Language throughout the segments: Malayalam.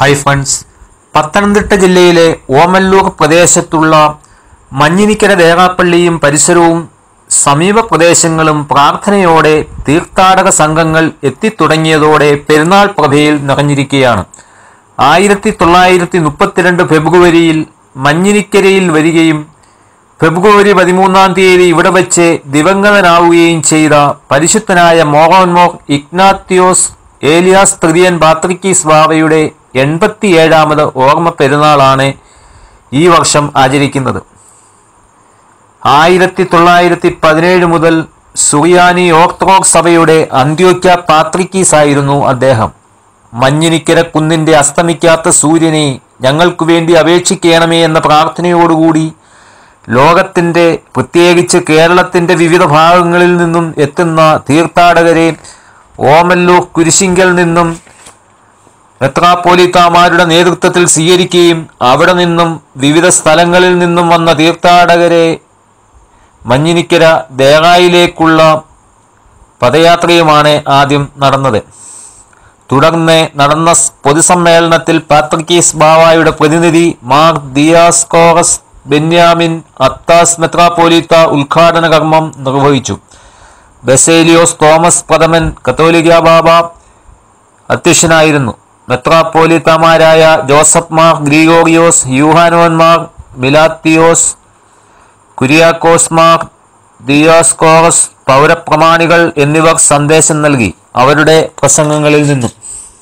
ഹൈ ഫ്രണ്ട്സ് പത്തനംതിട്ട ജില്ലയിലെ ഓമല്ലൂർ പ്രദേശത്തുള്ള മഞ്ഞിനിക്കര ദേറാപ്പള്ളിയും പരിസരവും സമീപ പ്രദേശങ്ങളും പ്രാർത്ഥനയോടെ തീർത്ഥാടക സംഘങ്ങൾ എത്തിത്തുടങ്ങിയതോടെ പെരുന്നാൾ പ്രഭയിൽ നിറഞ്ഞിരിക്കുകയാണ് ആയിരത്തി തൊള്ളായിരത്തി മുപ്പത്തിരണ്ട് ഫെബ്രുവരിയിൽ മഞ്ഞിനിക്കരയിൽ വരികയും ഫെബ്രുവരി പതിമൂന്നാം തീയതി ഇവിടെ വച്ച് ദിവംഗതനാവുകയും ചെയ്ത പരിശുദ്ധനായ മോഹൻമോർ ഇഗ്നാത്യോസ് ഏലിയാസ് തൃതീയൻ ബാത്രിക്കീസ് ബാവയുടെ എൺപത്തിയേഴാമത് ഓർമ്മ പെരുന്നാളാണ് ഈ വർഷം ആചരിക്കുന്നത് ആയിരത്തി തൊള്ളായിരത്തി പതിനേഴ് മുതൽ സുറിയാനി ഓർത്തഡോക്സ് സഭയുടെ അന്ത്യോക്യ പാത്രിക്കീസ് ആയിരുന്നു അദ്ദേഹം മഞ്ഞിനിക്കര കുന്നിന്റെ അസ്തമിക്കാത്ത സൂര്യനെ ഞങ്ങൾക്കു വേണ്ടി അപേക്ഷിക്കണമേ എന്ന പ്രാർത്ഥനയോടുകൂടി ലോകത്തിന്റെ പ്രത്യേകിച്ച് കേരളത്തിന്റെ വിവിധ ഭാഗങ്ങളിൽ നിന്നും എത്തുന്ന തീർത്ഥാടകരെ ഓമല്ലൂർ കുരിശിങ്കൽ നിന്നും മെത്രാപ്പോലിത്താമാരുടെ നേതൃത്വത്തിൽ സ്വീകരിക്കുകയും അവിടെ നിന്നും വിവിധ സ്ഥലങ്ങളിൽ നിന്നും വന്ന തീർത്ഥാടകരെ മഞ്ഞിനിക്കര ദേറായിലേക്കുള്ള പദയാത്രയുമാണ് ആദ്യം നടന്നത് തുടർന്ന് നടന്ന സ് പൊതുസമ്മേളനത്തിൽ പാത്രിക്കീസ് ബാവായുടെ പ്രതിനിധി മാർ ദിയാസ്കോറസ് ബെന്യാമിൻ അത്താസ് മെത്രാപ്പോലിത്ത ഉദ്ഘാടന കർമ്മം നിർവഹിച്ചു ബസേലിയോസ് തോമസ് പ്രഥമൻ കത്തോലിക്ക ബാബ അധ്യക്ഷനായിരുന്നു മെത്രാപ്പോലിത്തമാരായ ജോസഫ് മാർ ഗ്രിഗോറിയോസ് യൂഹാനോന്മാർ മിലാത്തിയോസ് കുര്യാക്കോസ് മാർ ദിയാസ്കോറസ് പൗരപ്രമാണികൾ എന്നിവർ സന്ദേശം നൽകി അവരുടെ പ്രസംഗങ്ങളിൽ നിന്നും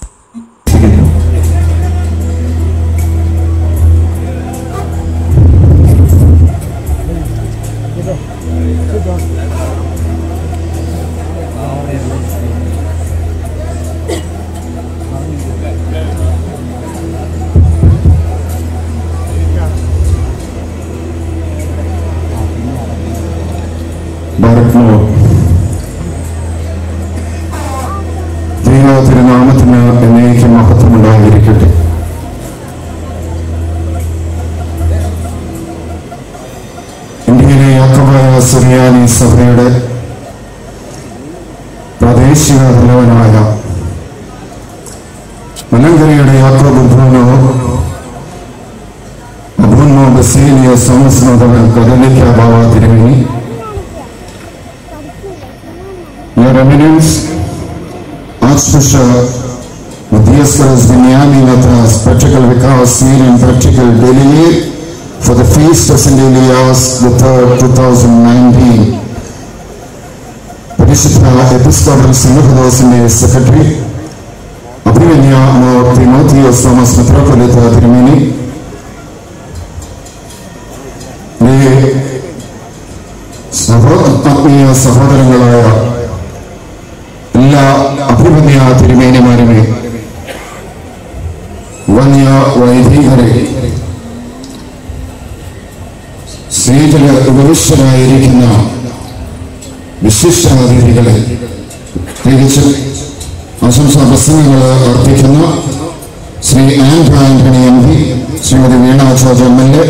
ഭരത്നോ ദൈവ തിരുനാമത്തിന് എന്നേക്കും മഹത്വമുണ്ടായിരിക്കട്ടെ ഇന്ത്യയിലെ യാക്കോബായ സുറിയാനി സഭയുടെ പ്രാദേശിക തലവനായ മലങ്കരയുടെ യാക്കോബ് ബ്രൂണോ അബൂന്നോ ബസേലിയ സോമസ്നോദവൻ കദലിക്ക ബാവ തിരുമേനി Your Eminence, Archbishop Matthias Binyami Nathas, Practical Vikas, Senior and Practical Delegate for the Feast of St. Elias the 3rd, 2019. പരിശുദ്ധ എപ്പിസ്കോപ്പൽ സിംഹദോസിന്റെ സെക്രട്ടറി അഭിമന്യ മോർ തിമോത്തിയോസ് തോമസ് മെത്രോപൊലിത്ത തിരുമേനി ആത്മീയ സഹോദരങ്ങളായ എല്ലാ അഭിമന്യ തിരുമേനിമാരുമേ വന്യ വൈദികരെ സ്നേഹിതര് ഉപവിഷ്ടരായിരിക്കുന്ന വിശിഷ്ടാതിഥികളെ പ്രത്യേകിച്ച് ആശംസാ പ്രസംഗങ്ങൾ അർപ്പിക്കുന്ന Shri Andrew Antony M P Shrimati Veena George M L A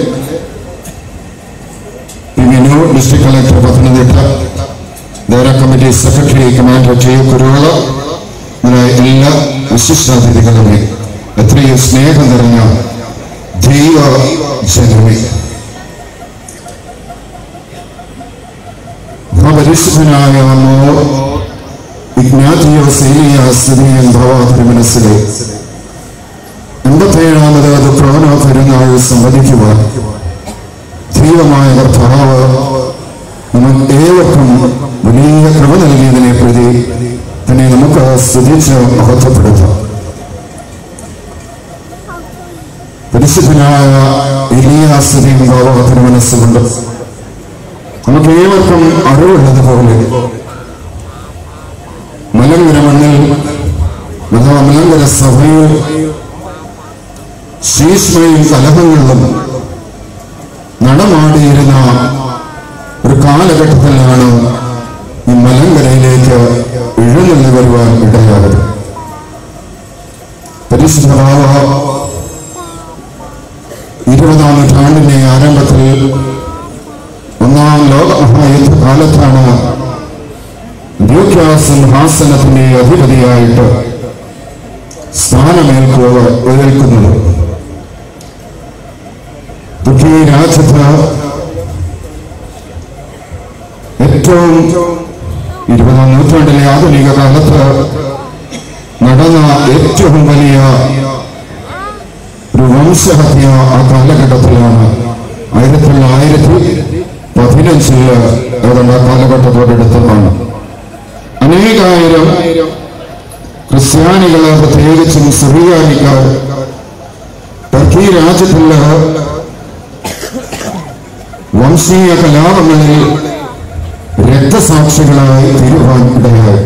P Vinu district collector Pathanamthitta ദേര committee secretary commander T Kuruvilla മുതലായ എല്ലാ വിശിഷ്ടാതിഥികളുമേ എത്രയും സ്നേഹം നിറഞ്ഞ ദൈവ ജനമേ പരിശുദ്ധനായ നമ്മോ ഇഗ്നാത്തിയോ സേലിയ സ്ഥിതിയും ഭവാതിരി മനസ്സിലെ എൺപത്തേഴാമത് അത് പ്രവണ പെരുന്നാൾ സംവദിക്കുവാൻ ദൈവമായ കർത്താവ് നമുക്ക് ഏവർക്കും വലിയ കൃപ നൽകിയതിനെ പ്രതി തന്നെ നമുക്ക് സ്തുതിച്ച് മഹത്വപ്പെടുത്താം പരിശുദ്ധനായ എലിയാസിനെയും ഭാവത്തിന് മനസ്സുകൊണ്ട് നമുക്ക് ഏവർക്കും അറിവുള്ളതുപോലെ മലങ്കര മണ്ണിൽ അഥവാ മലങ്കര സഭയിൽ ശീഷ്മയും കലഹങ്ങളിലും നടമാടിയിരുന്ന ഒരു കാലഘട്ടത്തിലാണ് ഈ മലങ്കരയിലേക്ക് എഴുന്നള്ളി വരുവാൻ ഇടയായത് പരിശുദ്ധ ബാബ ഇരുപതാം നൂറ്റാണ്ടിന്റെ ആരംഭത്തിൽ ഒന്നാം ലോക മഹായുദ്ധ കാലത്താണ് ദ്യൂക്യ സിംഹാസനത്തിന്റെ അധിപതിയായിട്ട് സ്ഥാനമേൽക്കുക ഏൽക്കുന്നത് ദുഃഖി രാജ്യത്ത് ഏറ്റവും ഇരുപതാം നൂറ്റാണ്ടിലെ ആധുനിക കാലത്ത് നടന്ന ഏറ്റവും വലിയ ഒരു വംശഹത്യ ആ കാലഘട്ടത്തിലാണ് ആയിരത്തി തൊള്ളായിരത്തി പതിനഞ്ചില് ഏതാണ്ട് ആ കാലഘട്ടത്തോടടുത്തതാണ് അനേകായിരം ക്രിസ്ത്യാനികള് പ്രത്യേകിച്ചും സിറിയാനിക്കാർ ടർക്കി രാജ്യത്തുള്ള വംശീയ കലാപങ്ങളിൽ രക്തസാക്ഷികളായി തീരുവാൻ ഇടയായി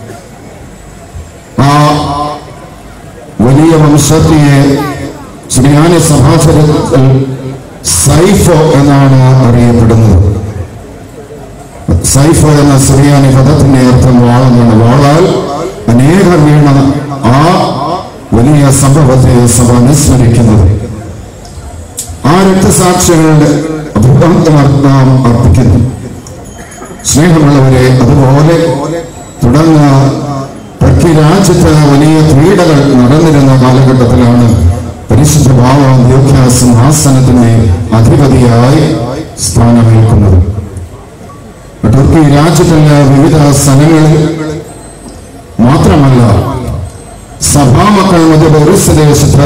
ആ വലിയ വംശത്തിയെ ശ്രീയാനി സഭാചരത്തിൽ സൈഫോ എന്നാണ് അറിയപ്പെടുന്നത് സൈഫോ എന്ന സിറിയാനി പദത്തിന്റെ അർത്ഥം വാളെന്നാണ് വാളാൽ അനേകർ വീണ ആ വലിയ സംഭവത്തെ സഭ അനുസ്മരിക്കുന്നത് ആ രക്തസാക്ഷികളുടെ അഭിവാദം നാം അർപ്പിക്കുന്നു സ്നേഹമുള്ളവരെ അതുപോലെ തുടർന്ന് ടർക്കി രാജ്യത്ത് വലിയ പീഡകൾ നടന്നിരുന്ന കാലഘട്ടത്തിലാണ് പരിശുദ്ധ ഭാവ സിംഹാസനത്തിന്റെ അധിപതിയായി സ്ഥാനമേൽക്കുന്നത് ടർക്കി രാജ്യത്തിലെ വിവിധ സ്ഥലങ്ങളിൽ മാത്രമല്ല സഭാമക്കൾ മുതൽ ഒറിസദേശത്ത്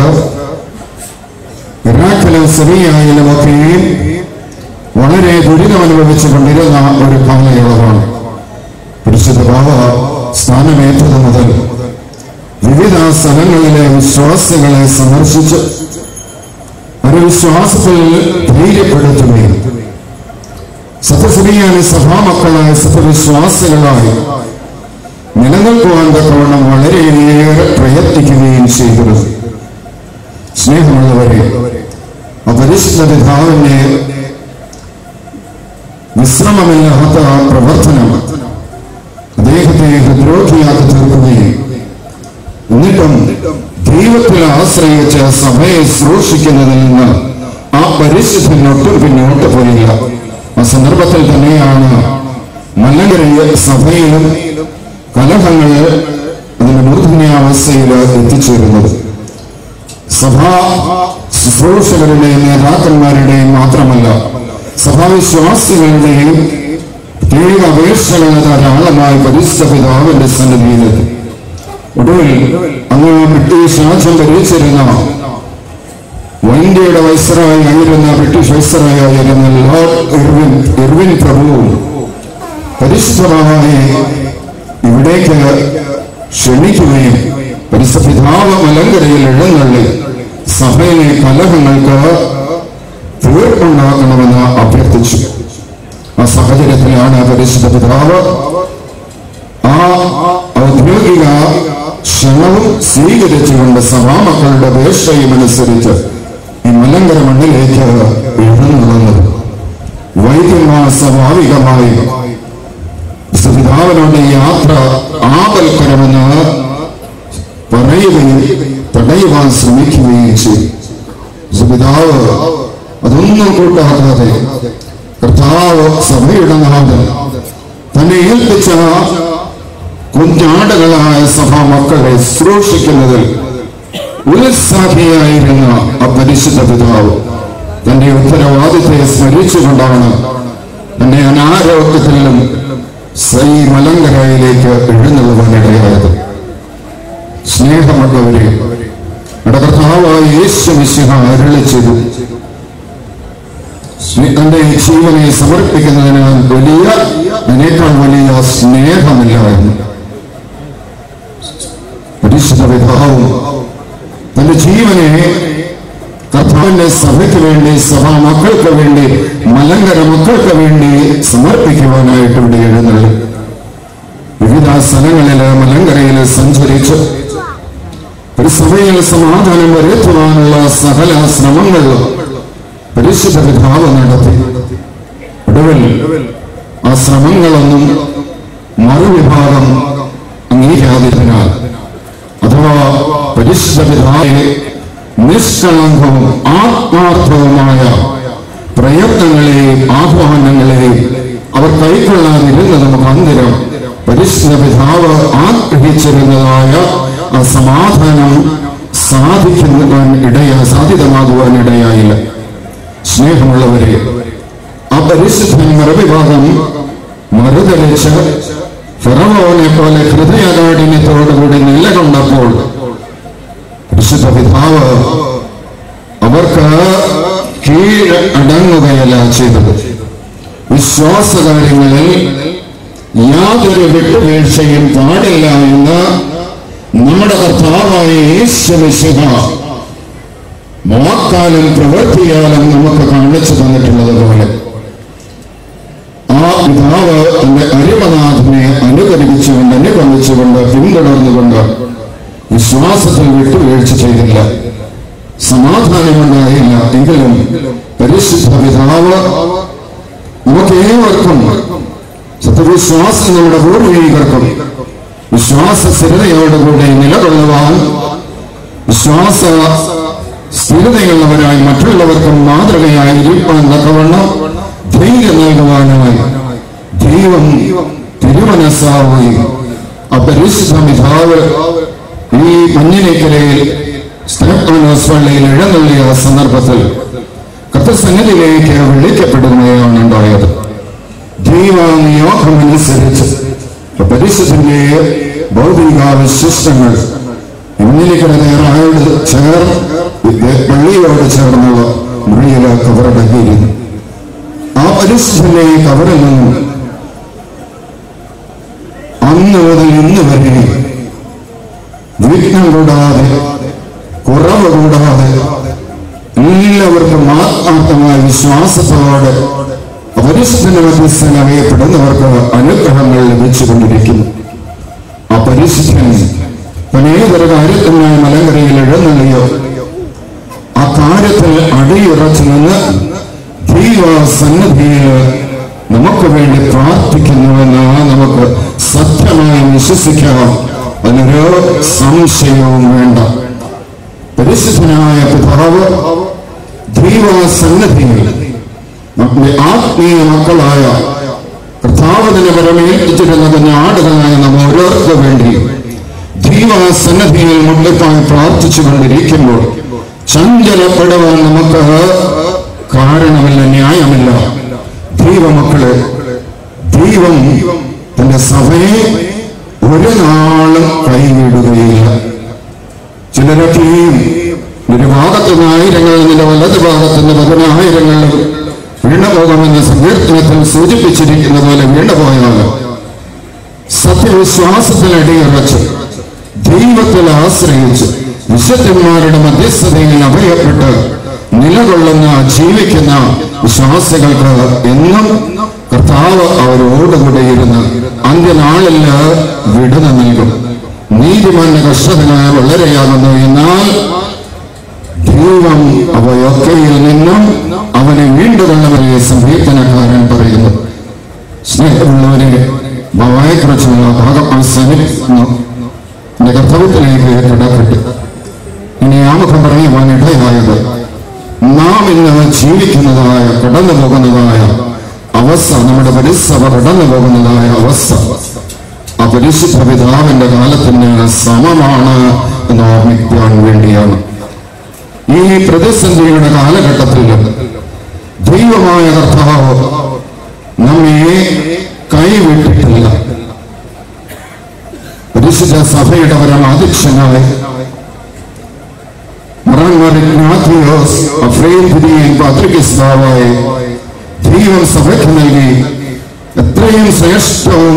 ഇറാഖിലും സിറിയയിലും ഒക്കെയും വളരെ ദുരിതം അനുഭവിച്ചു കൊണ്ടിരുന്ന ഒരു കാലയളവാണ് പരിശുദ്ധ ബാബ സ്ഥാനമേറ്റത് മുതൽ വിവിധ സ്ഥലങ്ങളിലെ വിശ്വാസികളെ സന്ദർശിച്ച് ഒരു വിശ്വാസത്തിൽ ധൈര്യപ്പെടുത്തുകയും സത്യശ്രീയാനി സഭാമക്കളായ സത്യവിശ്വാസികളായി നിലനിൽക്കുവാൻ തക്കവണ്ണം വളരെയേറെ പ്രയത്നിക്കുകയും ചെയ്തിരുന്നു സ്നേഹമുള്ളവരെ ആ പരിശുദ്ധ പിതാവിന്റെ വിശ്രമമില്ലാത്ത പ്രവർത്തനം അദ്ദേഹത്തെ ഹൃദ്രോഗിയാക്കി തീർക്കുകയും എന്നിട്ടും ദൈവത്തിൽ ആശ്രയിച്ച് സഭയെ സൂക്ഷിക്കുന്നതിൽ നിന്ന് ആ പരിശുദ്ധൻ ഒട്ടും പിന്നോട്ട് പോയില്ല ആ സന്ദർഭത്തിൽ തന്നെയാണ് മല്ലങ്കരയ സഭയിലും കലഹങ്ങൾ അതിന്റെ മൂർധന്യാവസ്ഥയിൽ എത്തിച്ചേരുന്നത് സഭാ ശുശ്രൂഷകരുടെയും നേതാക്കന്മാരുടെയും മാത്രമല്ല സഭാവിശ്വാസികളുടെയും പ്രത്യേക അപേക്ഷകൾ ധാരാളമായി പരിശുദ്ധ പിതാവിന്റെ സന്നിധിയിലെത്തി ഒടുവിൽ അങ്ങ് ബ്രിട്ടീഷ് രാജ്യം ഭരിച്ചിരുന്ന ഇന്ത്യയുടെ വൈസ്രായി ആയിരുന്ന ബ്രിട്ടീഷ് വൈസ്രായി ആയിരുന്ന ലോർഡ് ഇർവിൻ ഇർവിൻ പ്രഭു പരിശുദ്ധമായി ഇവിടേക്ക് ക്ഷണിക്കുകയും പരിശുദ്ധ പിതാവ് മലങ്കരയിൽ എഴുന്നള്ളി സഭയിലെ കലഹങ്ങൾക്ക് തീർപ്പുണ്ടാക്കണമെന്ന് അഭ്യർത്ഥിച്ചു ആ സാഹചര്യത്തിലാണ് പരിശുദ്ധ പിതാവ് ആ ഔദ്യോഗിക ക്ഷണവും സ്വീകരിച്ചുകൊണ്ട് സഭാമക്കളുടെ അപേക്ഷയും അനുസരിച്ച് ഈ മലങ്കര മണ്ണിലേക്ക് എഴുന്നള്ളുന്നത് വൈദ്യന്മാർ സ്വാഭാവികമായി പിതാവിനോട് യാത്ര ആപൽക്കരമെന്ന് പറയുകയും തടയുവാൻ ശ്രമിക്കുകയും ചെയ്തു പിതാവ് അതൊന്നും കൂട്ടാക്കാതെ കർത്താവ് സഭയുടെ നാഥൻ തന്നെ ഏൽപ്പിച്ച കുഞ്ഞാടുകളായ സഭാ മക്കളെ ശുശ്രൂഷിക്കുന്നതിൽ ഉത്സാഹിയായിരുന്ന ആ പരിശുദ്ധ പിതാവ് തന്റെ ഉത്തരവാദിത്തെ സ്മരിച്ചുകൊണ്ടാണ് തന്നെ അനാരോഗ്യത്തിലും സൈ മലങ്കരയിലേക്ക് എഴുന്നള്ളുവാനിടയായത് സ്നേഹമുള്ളവരെ കർത്താവായ യേശു മിശിഹ അരുളി ചെയ്തു തന്റെ ജീവനെ സമർപ്പിക്കുന്നതിന് വലിയ അതിനേക്കാൾ വലിയ സ്നേഹമില്ലായിരുന്നു പരിശുദ്ധ പിതാവും തന്റെ ജീവനെ കർത്താവിന്റെ സഭയ്ക്ക് വേണ്ടി സഭാ മക്കൾക്ക് വേണ്ടി മലങ്കര മക്കൾക്ക് വേണ്ടി സമർപ്പിക്കുവാനായിട്ട് ഇവിടെ എഴുന്നള്ളി വിവിധ സ്ഥലങ്ങളില് മലങ്കരയിൽ സഞ്ചരിച്ച് ഒരു സഭയിൽ സമാധാനം വരുത്തുവാനുള്ള സകല ശ്രമങ്ങൾ പരിശുദ്ധ പിതാവ് നടത്തി ഒടുവിൽ ആ ശ്രമങ്ങളൊന്നും മറുവിഭാഗം അംഗീകാരത്തിനാൽ അഥവാ പരിശുദ്ധ പിതാവിനെ നിഷ്കളങ്കവും ആത്മാർത്ഥവുമായ പ്രയത്നങ്ങളെയും ആഹ്വാനങ്ങളെയും അവർ കൈക്കൊള്ളാതിരുന്നത് മുഖാന്തരം പരിശുദ്ധ പിതാവ് ആഗ്രഹിച്ചിരുന്നതായ ആ സമാധാനം സാധിക്കുവാൻ ഇടയ സാധ്യതമാകുവാൻ ഇടയായില്ല സ്നേഹമുള്ളവരെ ആ പരിശുദ്ധൻ മറുവിഭാഗം മറുതലിച്ച് ഫിറവോനെ പോലെ ഹൃദയകാഠിന്യത്തോടുകൂടി നിലകൊണ്ടപ്പോൾ വിശുദ്ധ പിതാവ് അവർക്ക് കീഴ് അടങ്ങുകയല്ല ചെയ്തത് വിശ്വാസകാര്യങ്ങളിൽ യാതൊരു വിട്ടുവീഴ്ചയും പാടില്ല എന്ന് നമ്മുടെ കർത്താവായ യേശുമിശിഹ വാക്കാലും പ്രവൃത്തിയാലും നമുക്ക് കാണിച്ചു തന്നിട്ടുള്ളത് പോലെ ആ പിതാവ് തന്റെ അരിമനാഥനെ അനുകരിച്ചുകൊണ്ട് അനുഗമിച്ചുകൊണ്ട് പിന്തുടർന്നുകൊണ്ട് വിശ്വാസത്തിൽ വിട്ടുവീഴ്ച ചെയ്തില്ല സമാധാനമുണ്ടായില്ല എങ്കിലും പരിശുദ്ധ പിതാവ് നമുക്ക് ഏവർക്കും സത്യവിശ്വാസം നമ്മുടെ പൂർവീകർക്കും വിശ്വാസ സ്ഥിരതയോടുകൂടി നിലകൊള്ളുവാൻ വിശ്വാസ സ്ഥിരതയുള്ളവരായി മറ്റുള്ളവർക്കും മാതൃകയായി ഇരിപ്പാൻ തക്കവണ്ണം ധൈര്യം നൽകുവാനായി ദൈവം തിരുമനസ്സാവുകയും അപരിശുദ്ധ പിതാവ് ഈ മഞ്ഞിലേക്കരയിൽ സ്തേഫാനോസ് പള്ളിയിൽ എഴുന്നള്ളിയ സന്ദർഭത്തിൽ കത്തസംഗതിയിലേക്ക് വിളിക്കപ്പെടുകയാണ് ഉണ്ടായത് ദൈവനിയോഗമനുസരിച്ച് പരിശുദ്ധന്റെ ഭൗതിക വിശിഷ്ടങ്ങൾ ഇന്നിലേക്കര നേരായോട് ചേർ പള്ളിയോട് ചേർന്നുള്ള മുറിയിൽ കവറടക്കിയിരുന്നു ആ പരിശുദ്ധന്റെ കവറിൽ നിന്നും അന്ന് മുതൽ ഇന്ന് വരെ വിഘ്നം കൂടാതെ കുറവ് കൂടാതെ എല്ലാവർക്കും ആത്മാർത്ഥമായ വിശ്വാസത്തോടെ പരിശുദ്ധന മധ്യസ്ഥൻ അറിയപ്പെടുന്നവർക്ക് അനുഗ്രഹങ്ങൾ ലഭിച്ചുകൊണ്ടിരിക്കുന്നു ആ പരിശുദ്ധൻ പനേതൊരു കാര്യത്തിനായി മലങ്കരയിൽ എഴുന്നള്ളിയോ ആ കാര്യത്തിൽ അടിയുറച്ചു നിന്ന് ദൈവ സന്നദ്ധിയിൽ നമുക്ക് വേണ്ടി പ്രാർത്ഥിക്കുന്നുവെന്ന് നമുക്ക് സത്യമായി വിശ്വസിക്കാം അതിനൊരു സംശയവും വേണ്ട പരിശുദ്ധനായ പിതാവ് ദൈവ സന്നദ്ധിയിൽ നമ്മുടെ ആത്മീയ മക്കളായ കർത്താവിനെ പരമേൽപ്പിച്ചിരുന്ന കുഞ്ഞാടുകളായ നമ്മ ഓരോർക്ക് വേണ്ടി ദൈവസന്നദ്ധിയിൽ മുട്ടിപ്പായി പ്രാർത്ഥിച്ചുകൊണ്ടിരിക്കുമ്പോൾ ചഞ്ചലപ്പെടുവാൻ നമുക്ക് കാരണമില്ല ന്യായമില്ല ദൈവമക്കള് ദൈവം തന്റെ സഭയെ ഒരു നാളും കൈവിടുകയില്ല ചിലരൊക്കെയും ഒരു ഭാഗത്തുനിന്ന് ആയിരങ്ങൾ നിന്റെ വലത് ഭാഗത്തുനിന്ന് പതിനായിരങ്ങൾ വീണുപോകുമെന്ന് സങ്കീർത്തനത്തിൽ സൂചിപ്പിച്ചിരിക്കുന്ന പോലെ വീണുപോയാൽ സത്യവിശ്വാസത്തിൽ അടിയുറച്ച് ദൈവത്തിൽ ആശ്രയിച്ച് വിശുദ്ധന്മാരുടെ മധ്യസ്ഥതയിൽ അഭയപ്പെട്ട് നിലകൊള്ളുന്ന ജീവിക്കുന്ന വിശ്വാസികൾക്ക് എന്നും കർത്താവ് അവരോടുകൂടെ ഇരുന്ന് അന്ത്യനാളിൽ വിടുത നൽകും നീതിമാന്റെ കഷ്ടതകൾ വളരെയാകുന്നു എന്നാൽ ദൈവം അവയൊക്കെയിൽ നിന്നും അവനെ വീണ്ടുകൊള്ളവരെ സങ്കീർത്തനക്കാരൻ പറയുന്നു സ്നേഹമുള്ളവരെ ഭവായെക്കുറിച്ചുള്ള ഭാഗം അവസാനിക്കുന്നു എന്റെ കർത്തവ്യത്തിലേക്ക് കടപ്പെട്ടു ഇനി ആമുഖം പറയുവാൻ ഇടയായത് നാം ഇന്ന് ജീവിക്കുന്നതായ കടന്നു പോകുന്നതായ അവസ്ഥ നമ്മുടെ പരിസഭ കടന്നു പോകുന്നതായ അവസ്ഥ ആ പരിശുദ്ധ പിതാവിന്റെ കാലത്തിന് സമമാണ് എന്ന് ഓർമ്മിക്കുവാൻ വേണ്ടിയാണ് ഈ പ്രതിസന്ധിയുടെ കാലഘട്ടത്തിൽ ദൈവമായ കർത്താവ് നമ്മെ കൈവിട്ടിട്ടില്ല പരിശുദ്ധ സഭയുടെ പരമാധ്യക്ഷനായ ഇഗ്നാത്തിയോസ് അഫ്രേദിനെയും പത്രികസ്താവായി ദൈവം സഭയ്ക്ക് നൽകി എത്രയും ശ്രേഷ്ഠവും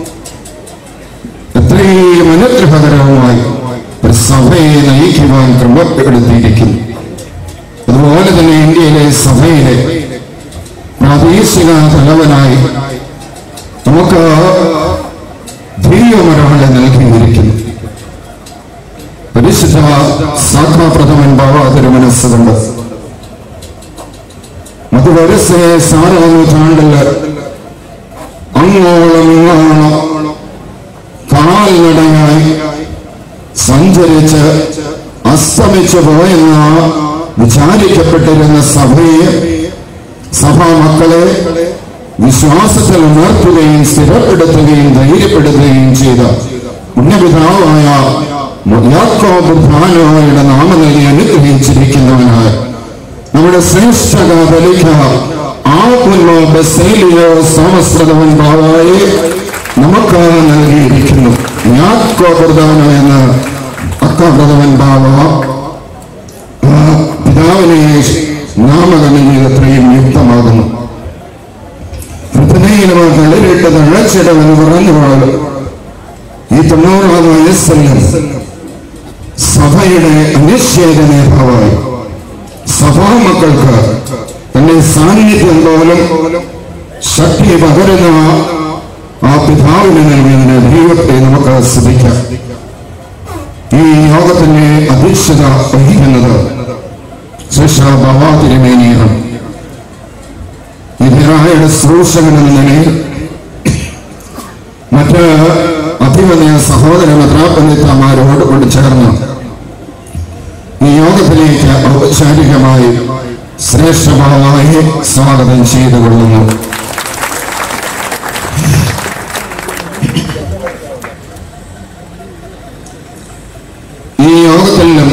എത്രയും അനുഗ്രഹകരവുമായി ഒരു സഭയെ നയിക്കുവാൻ ക്രമപ്പെടുത്തിയിരിക്കുന്നു അതുപോലെ തന്നെ ഇന്ത്യയിലെ സഭയിലെ പ്രാദേശിക തലവനായി നമുക്ക് ദൈവമൊരാളെ നൽകിയിരിക്കുന്നു പരിശുദ്ധ സാഖാപ്രഥമൻ ബാബ തിരുമനസ്സുകൊണ്ട് മധുവരസെ സാരവ നൂറ്റാണ്ടില് അങ്ങോളം ഇങ്ങോളം കാൽനടയായി സഞ്ചരിച്ച് അസ്തമിച്ചു പോയെന്ന വിചാരിക്കപ്പെട്ടിരുന്ന സഭയെ സഭാ മക്കളെ വിശ്വാസത്തിൽ ഉണർത്തുകയും സ്ഥിരപ്പെടുത്തുകയും ധൈര്യപ്പെടുത്തുകയും ചെയ്ത പുണ്യപിതാവായ യാക്കോബ് ഭാനോയുടെ നാമം നൽകി അനുഗ്രഹിച്ചിരിക്കുന്നവനായ നമ്മുടെ ശ്രേഷ്ഠ കാതലിക്ക ആകുന്നോ ബസേലിയോ സമസ്കൃതവൻ ബാവായെ നമുക്ക് നൽകിയിരിക്കുന്നു യാക്കോബർദാനോ എന്ന അക്കാബ്രതവൻ ബാവ ആ പിതാവിനെ നാമകരണം ചെയ്തത്രയും യുക്തമാകുന്നു ഹൃദയയിലവ കളിരിട്ട് തഴച്ചിടവെന്ന് പറഞ്ഞുകൊണ്ട് ഈ തൊണ്ണൂറാം വയസ്സിൽ സഭയുടെ അനിശ്ചേത നേതാവായി സഭാമക്കൾക്ക് തന്റെ സാന്നിധ്യം പോലും ശക്തി പകരുന്ന ആ പിതാവിനെ നൽകിയതിന് ദൈവത്തെ നമുക്ക് ശ്രദ്ധിക്കാം ഈ യോഗത്തിന്റെ അധ്യക്ഷത വഹിക്കുന്നത് ശിക്ഷ ബാബാ തിരുമേനിയാണ് ഇതിനായുടെ ശുശ്രൂഷകൻ എന്ന നിലയിൽ മറ്റ് അഭിമന്യ സഹോദര മെത്രാപ്പന്നിത്തമാരോട് കൊണ്ട് ചേർന്ന് ഈ യോഗത്തിലേക്ക് ഔപചാരികമായി ശ്രേഷ്ഠഭാവായി സ്വാഗതം ചെയ്തുകൊള്ളുന്നു ഈ യോഗത്തിലും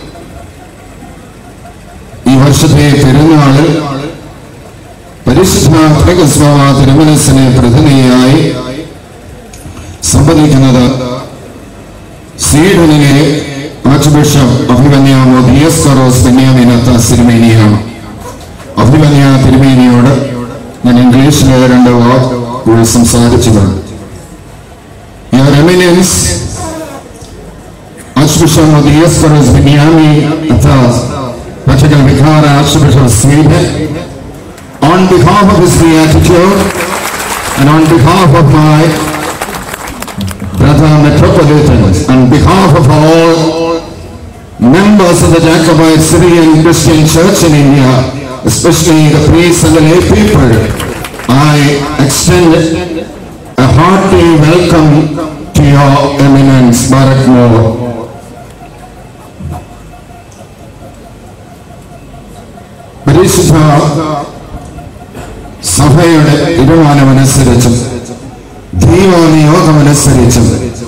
ഈ വർഷത്തെ പെരുന്നാളിൽ പരിശുദ്ധ ഭഗസ്വാമ തിരുമനസിനെ പ്രതിനിധിയായി സംബന്ധിക്കുന്നത് സ്വീഡനിലെ ആർച്ച് ബിഷപ്പ് അഭിമന്യാമോ ദിയസ്കറോസ് ബെന്യാമിനത്ത തിരുമേനിയാണ് അഭിമന്യ തിരുമേനിയോട് ഞാൻ ഇംഗ്ലീഷിലെ രണ്ട് വാക്കുകൾ സംസാരിച്ചതാണ് Your Eminence, Archbishop of Dioscorus Binyami Athas, Vatican Vicar Archbishop of Sweden, on behalf of his beatitude and on behalf of my brother metropolitans, on behalf of all members of the Jacobite Syrian Christian Church in India, especially the priests and the lay people, I extend a hearty welcome to your eminence, Bharat Moore. പരിശുദ്ധ സഭയുടെ തീരുമാനമനുസരിച്ചും ദൈവനിയോഗമനുസരിച്ചും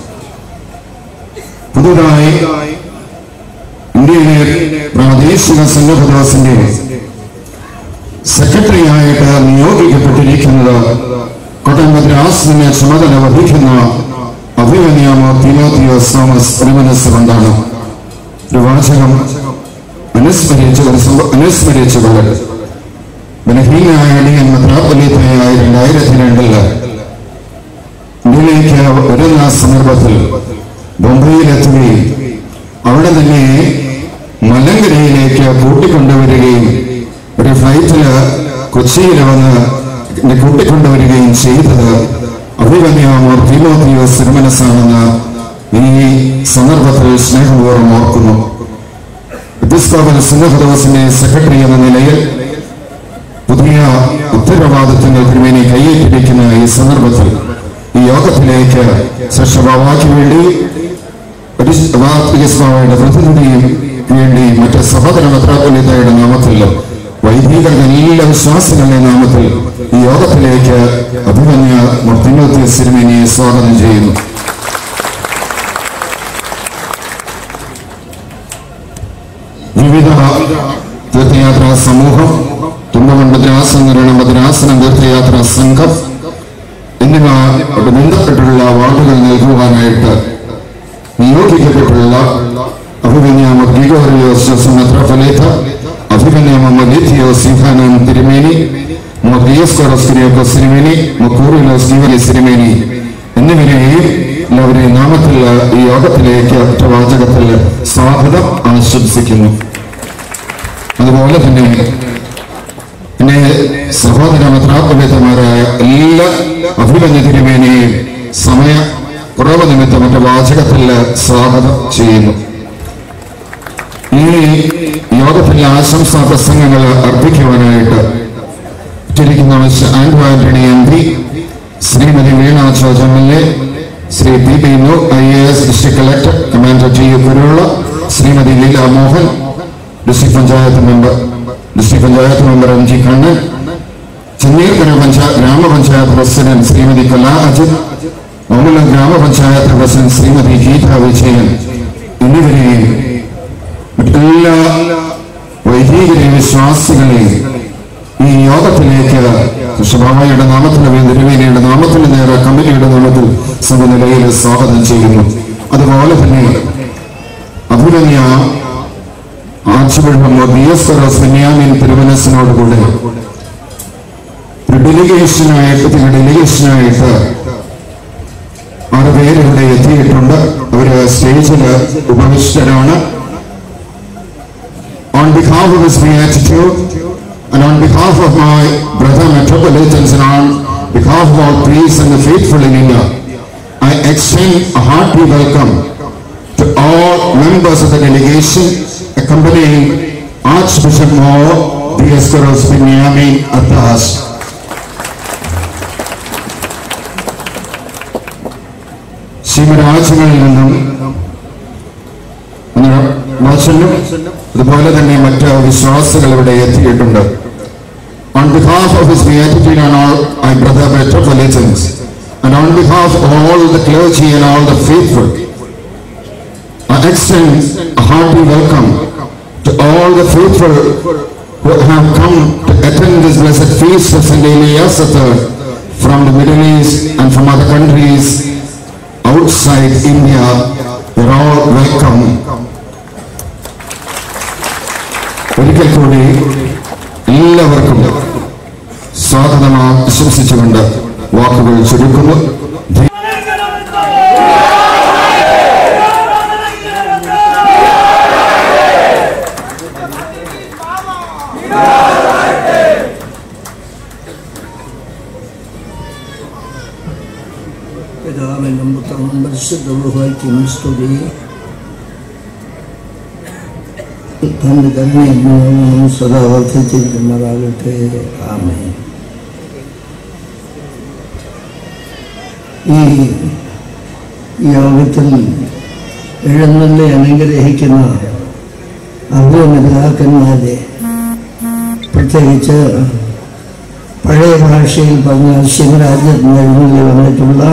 പുതുതായി ഇന്ത്യയിലെ പ്രാദേശിക സംഘപദോസിന്റെ സെക്രട്ടറി ആയിട്ട് നിയോഗിക്കപ്പെട്ടിരിക്കുന്നത് കോട്ടയം മദ്രാസിനെ ചുമതല വഹിക്കുന്ന അഭിമന്യാമോ തിമോത്തിയോസ് തോമസ് തിരുമനസ് കൊണ്ടാണ് ഒരു വാചകം അനുസ്മരിച്ച് ഒരു സംഭവം അനുസ്മരിച്ചുകൊണ്ട് ബലഹീനായ അടിയൻ മെത്രാപ്പൊലീത്തയായ രണ്ടായിരത്തി രണ്ടില് ഇന്ത്യയിലേക്ക് വരുന്ന സന്ദർഭത്തിൽ ബോംബെയിലെത്തുകയും അവിടെ തന്നെ മലങ്കരയിലേക്ക് കൂട്ടിക്കൊണ്ടുവരികയും ഒരു ഫ്ലൈറ്റില് കൊച്ചിയിൽ വന്ന് എന്നെ കൂട്ടിക്കൊണ്ടുവരികയും ചെയ്തത് അഭിമന്യാമോർ തിമോത്തിയോസ് തിരുമനസാണെന്ന് ഈ സന്ദർഭത്തിൽ സ്നേഹപൂർവ്വം ഓർക്കുന്നു എപ്പിസ്കോപ്പൽ സിംഹദോസിന്റെ സെക്രട്ടറി എന്ന നിലയിൽ പുതിയ ഉത്തരവാദിത്തങ്ങൾ തിരുമേനി കൈയേറ്റിരിക്കുന്ന ഈ സന്ദർഭത്തിൽ ഈ യോഗത്തിലേക്ക് ശിക്ഷഭാവാക്ക് വേണ്ടി പരിശുദ്ധയുടെ പ്രതിനിധിയും വേണ്ടി മറ്റ് സഹോദര മെത്രാപ്പൊലിത്തയുടെ നാമത്തിൽ വൈദികരുടെ എല്ലാ വിശ്വാസികളുടെ നാമത്തിൽ ഈ യോഗത്തിലേക്ക് അഭിമന്യ മുർത്തിമൂർത്തി സിരിമേനിയെ സ്വാഗതം ചെയ്യുന്നു വിവിധ തീർത്ഥയാത്രാ സമൂഹം തുമ്പമൺ ഭദ്രാസനം ഭദ്രാസനം തീർത്ഥയാത്രാ സംഘം എന്നിവ ബന്ധപ്പെട്ടുള്ള വാർഡുകൾ നൽകുവാനായിട്ട് നിയോഗിക്കപ്പെട്ടുള്ള അഭിമന്യാമ ഗ്രിഗോറിയോസ് മെത്രോഫലേത്ത അഭിമന്യാമ മലീഥിയോസ് സിംഹാനം തിരുമേനി മൊറിയസ്കോറസ് കിരിയോക്കോസ് തിരുമേനി മൊക്കൂറിലോസ് ജീവനി തിരുമേനി എന്നിവരെയും എല്ലാവരെയും നാമത്തിൽ ഈ യോഗത്തിലേക്ക് ഒറ്റവാചകത്തിൽ സ്വാഗതം ആശംസിക്കുന്നു അതുപോലെ തന്നെ പിന്നെ സഹോദര മെത്രാപുലിതമാരായ എല്ലാ അഭിമന്യ തിരുമേനിയെയും സമയ കുറവ് നിമിത്തം മറ്റു വാചകത്തിൽ സ്വാഗതം ചെയ്യുന്നു ഈ യോഗത്തിലെ ആശംസാ പ്രസംഗങ്ങൾ അർപ്പിക്കുവാനായിട്ട് ഇരിക്കുന്ന Andrew Antony M P Shrimati Veena George M L A Shri P B Nooh I A S district collector commander T U കുരുള്ള Shrimati Leela Mohan district panchayat member district panchayat member M G Kannan Chenneerkara panchayat ഗ്രാമപഞ്ചായത്ത് പ്രസിഡന്റ് ശ്രീമതി കലാ അജിത് മംഗലം ഗ്രാമപഞ്ചായത്ത് പ്രസിഡന്റ് ശ്രീമതി ഗീത വിജയൻ എന്നിവരെയും മറ്റെല്ലാ വൈദികരെയും വിശ്വാസികളെയും ഈ യോഗത്തിലേക്ക് സുഷഭാവയുടെ നാമത്തിലും തിരുവേനിയുടെ നാമത്തിൽ നേരെ കമ്പനിയുടെ നാമത്തിൽ സമനിലയിൽ സ്വാഗതം ചെയ്യുന്നു അതുപോലെ തന്നെ അഭിമന്യ archbishop B S Feroz Benyamin തിരുവനസിനോടുകൂടെ ഒരു ഡെലിഗേഷനായിട്ട് ചില ഡെലിഗേഷനായിട്ട് ആറ് പേരിവിടെ എത്തിയിട്ടുണ്ട് അവര് സ്റ്റേജിൽ ഉപവിഷ്ടരാണ് on behalf of His Beatitude and on behalf of my brother metropolitans and on behalf of all priests and the faithful in India, I extend a hearty welcome to all members of the delegation accompanying Archbishop Moore Dioscoros Binyamin Atas. ശിവരാജ്യങ്ങളിൽ നിന്നും മോശനും അതുപോലെ തന്നെ മറ്റ് വിശ്വാസികൾ ഇവിടെ എത്തിയിട്ടുണ്ട് On behalf of His Beatitude and all my brother metropolitans, and on behalf of all the clergy and all the faithful, I extend a hearty welcome to all the faithful who have come to attend this blessed feast of St. Elias III from the Middle East and from other countries outside India. You're all welcome. ഒരിക്കൽ കൂടി എല്ലാവർക്കും സ്വാഗതം ആശംസിച്ചുകൊണ്ട് വാക്കുകൾ ചുരുക്കുന്നു പിതാവിനും പുത്രനും പരിശുദ്ധവുമായിരിക്കും സ്തുതി തന്റെ കരുണയും സദാ വർദ്ധിച്ചിരിക്കുന്നതാകട്ടെ ആമേ ഈ യോഗത്തിൽ എഴുന്നള്ളി അനുഗ്രഹിക്കുന്ന അഭ്യമിതാക്കന്മാരെ പ്രത്യേകിച്ച് പഴയ ഭാഷയിൽ പറഞ്ഞ ശിവരാജ്യത്ത് എഴുന്നള്ളി വന്നിട്ടുള്ള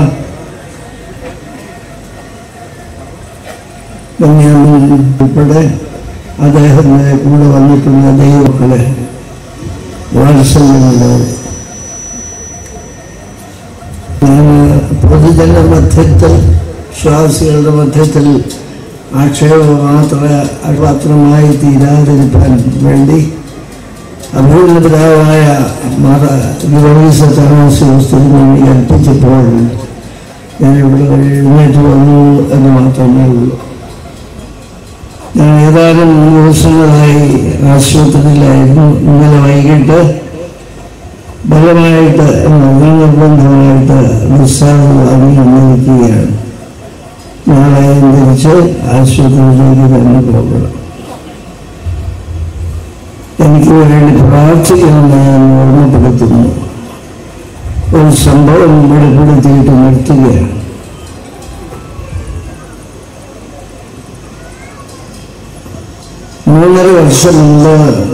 ബെന്യാമിൻ ഉൾപ്പെടെ അദ്ദേഹത്തിൻ്റെ കൂടെ വന്നിട്ടുള്ള ദൈവങ്ങളെ വാത്സല്യമുള്ളവരെ ഞാൻ പൊതുജന മധ്യത്തിൽ വിശ്വാസികളുടെ മധ്യത്തിൽ ആക്ഷേപം മാത്ര മാത്രമായി തീരാതിരിക്കാൻ വേണ്ടി അഭിനന്ദരായ മാത ഗിറോയിസ താമസിവസ്തുവിനെ കൽപ്പിച്ചപ്പോൾ ഞാനിവിടെ എഴുന്നേറ്റ് വന്നു എന്ന് മാത്രമേ ഉള്ളൂ ഞാൻ ഏതാനും മൂന്ന് ദിവസങ്ങളായി ആശുപത്രിയിലായിരുന്നു ഇന്നലെ വൈകിട്ട് ബലമായിട്ട് നല്ല നിർബന്ധമായിട്ട് ഡിസ്ചാർജ് വാങ്ങി വന്നിരിക്കുകയാണ് നാളെ തിരിച്ച് ആശുപത്രിയിലേക്ക് തന്നെ പോകണം എനിക്ക് വേണ്ടി പ്രാർത്ഥിക്കണമെന്ന് ഞാൻ ഓർമ്മപ്പെടുത്തുന്നു ഒരു സംഭവം വെളിപ്പെടുത്തിയിട്ട് നിർത്തുകയാണ് മൂന്നര വർഷം മുമ്പ്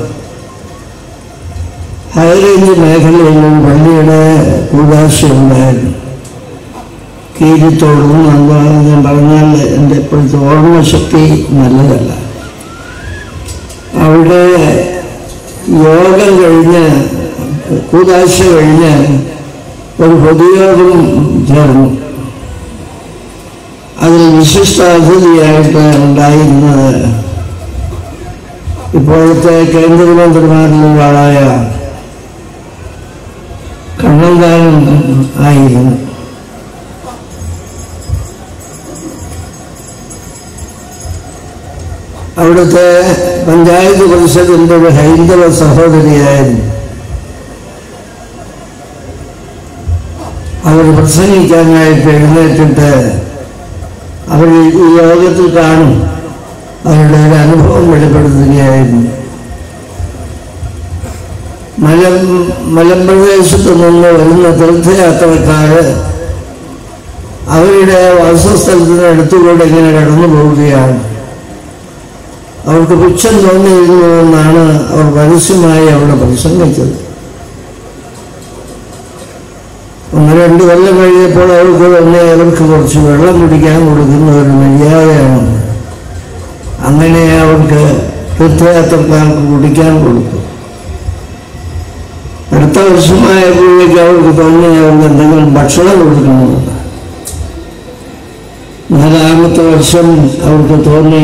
ഹൈറേഞ്ച് മേഖലയിൽ ഒരു പള്ളിയുടെ കൂടാശയുണ്ടായിരുന്നു കീരിത്തോടും എന്താണെന്ന് ഞാൻ പറഞ്ഞാൽ എൻ്റെ ഇപ്പോഴത്തെ ഓർമ്മശക്തി നല്ലതല്ല അവിടെ യോഗം കഴിഞ്ഞ് കൂതാശ കഴിഞ്ഞ് ഒരു പൊതുയോഗം ചേർന്നു അതിൽ വിശിഷ്ടാതിഥിയായിട്ട് ഉണ്ടായിരുന്നത് ഇപ്പോഴത്തെ കേന്ദ്രമന്ത്രിമാരിലുള്ള ആളായ കണ്ണന്താനം ആയിരുന്നു അവിടുത്തെ പഞ്ചായത്ത് പരിഷത്തിന്റെ ഒരു ഹൈന്ദവ സഹോദരിയായിരുന്നു അവർ പ്രസംഗിക്കാനായിട്ട് എഴുന്നേറ്റിട്ട് അവർ ഈ യോഗത്തിൽ കാണും അവരുടെ ഒരു അനുഭവം വെളിപ്പെടുത്തുകയായിരുന്നു മല മലമ്പ്രദേശത്ത് നിന്ന് വരുന്ന തീർത്ഥയാത്രക്കാര് അവരുടെ വാസസ്ഥലത്തിന് അടുത്തുകൂടെ ഇങ്ങനെ കടന്നു പോവുകയാണ് അവർക്ക് പുച്ഛം തോന്നിയിരുന്നു എന്നാണ് അവർ പരസ്യമായി അവിടെ പ്രസംഗിച്ചത് ഒന്ന് രണ്ട് കൊല്ലം കഴിഞ്ഞപ്പോൾ അവർക്ക് തന്നെ അവർക്ക് കുറച്ച് വെള്ളം കുടിക്കാൻ കൊടുക്കുന്ന ഒരു മര്യാദയാണ് അങ്ങനെ അവർക്ക് തീർത്ഥയാത്രക്കാർക്ക് കുടിക്കാൻ കൊടുത്തു അടുത്ത വർഷമായപ്പോഴേക്ക് അവർക്ക് തോന്നി അവർക്ക് എന്തെങ്കിലും ഭക്ഷണം കൊടുക്കണമെന്ന് നാലാമത്തെ വർഷം അവർക്ക് തോന്നി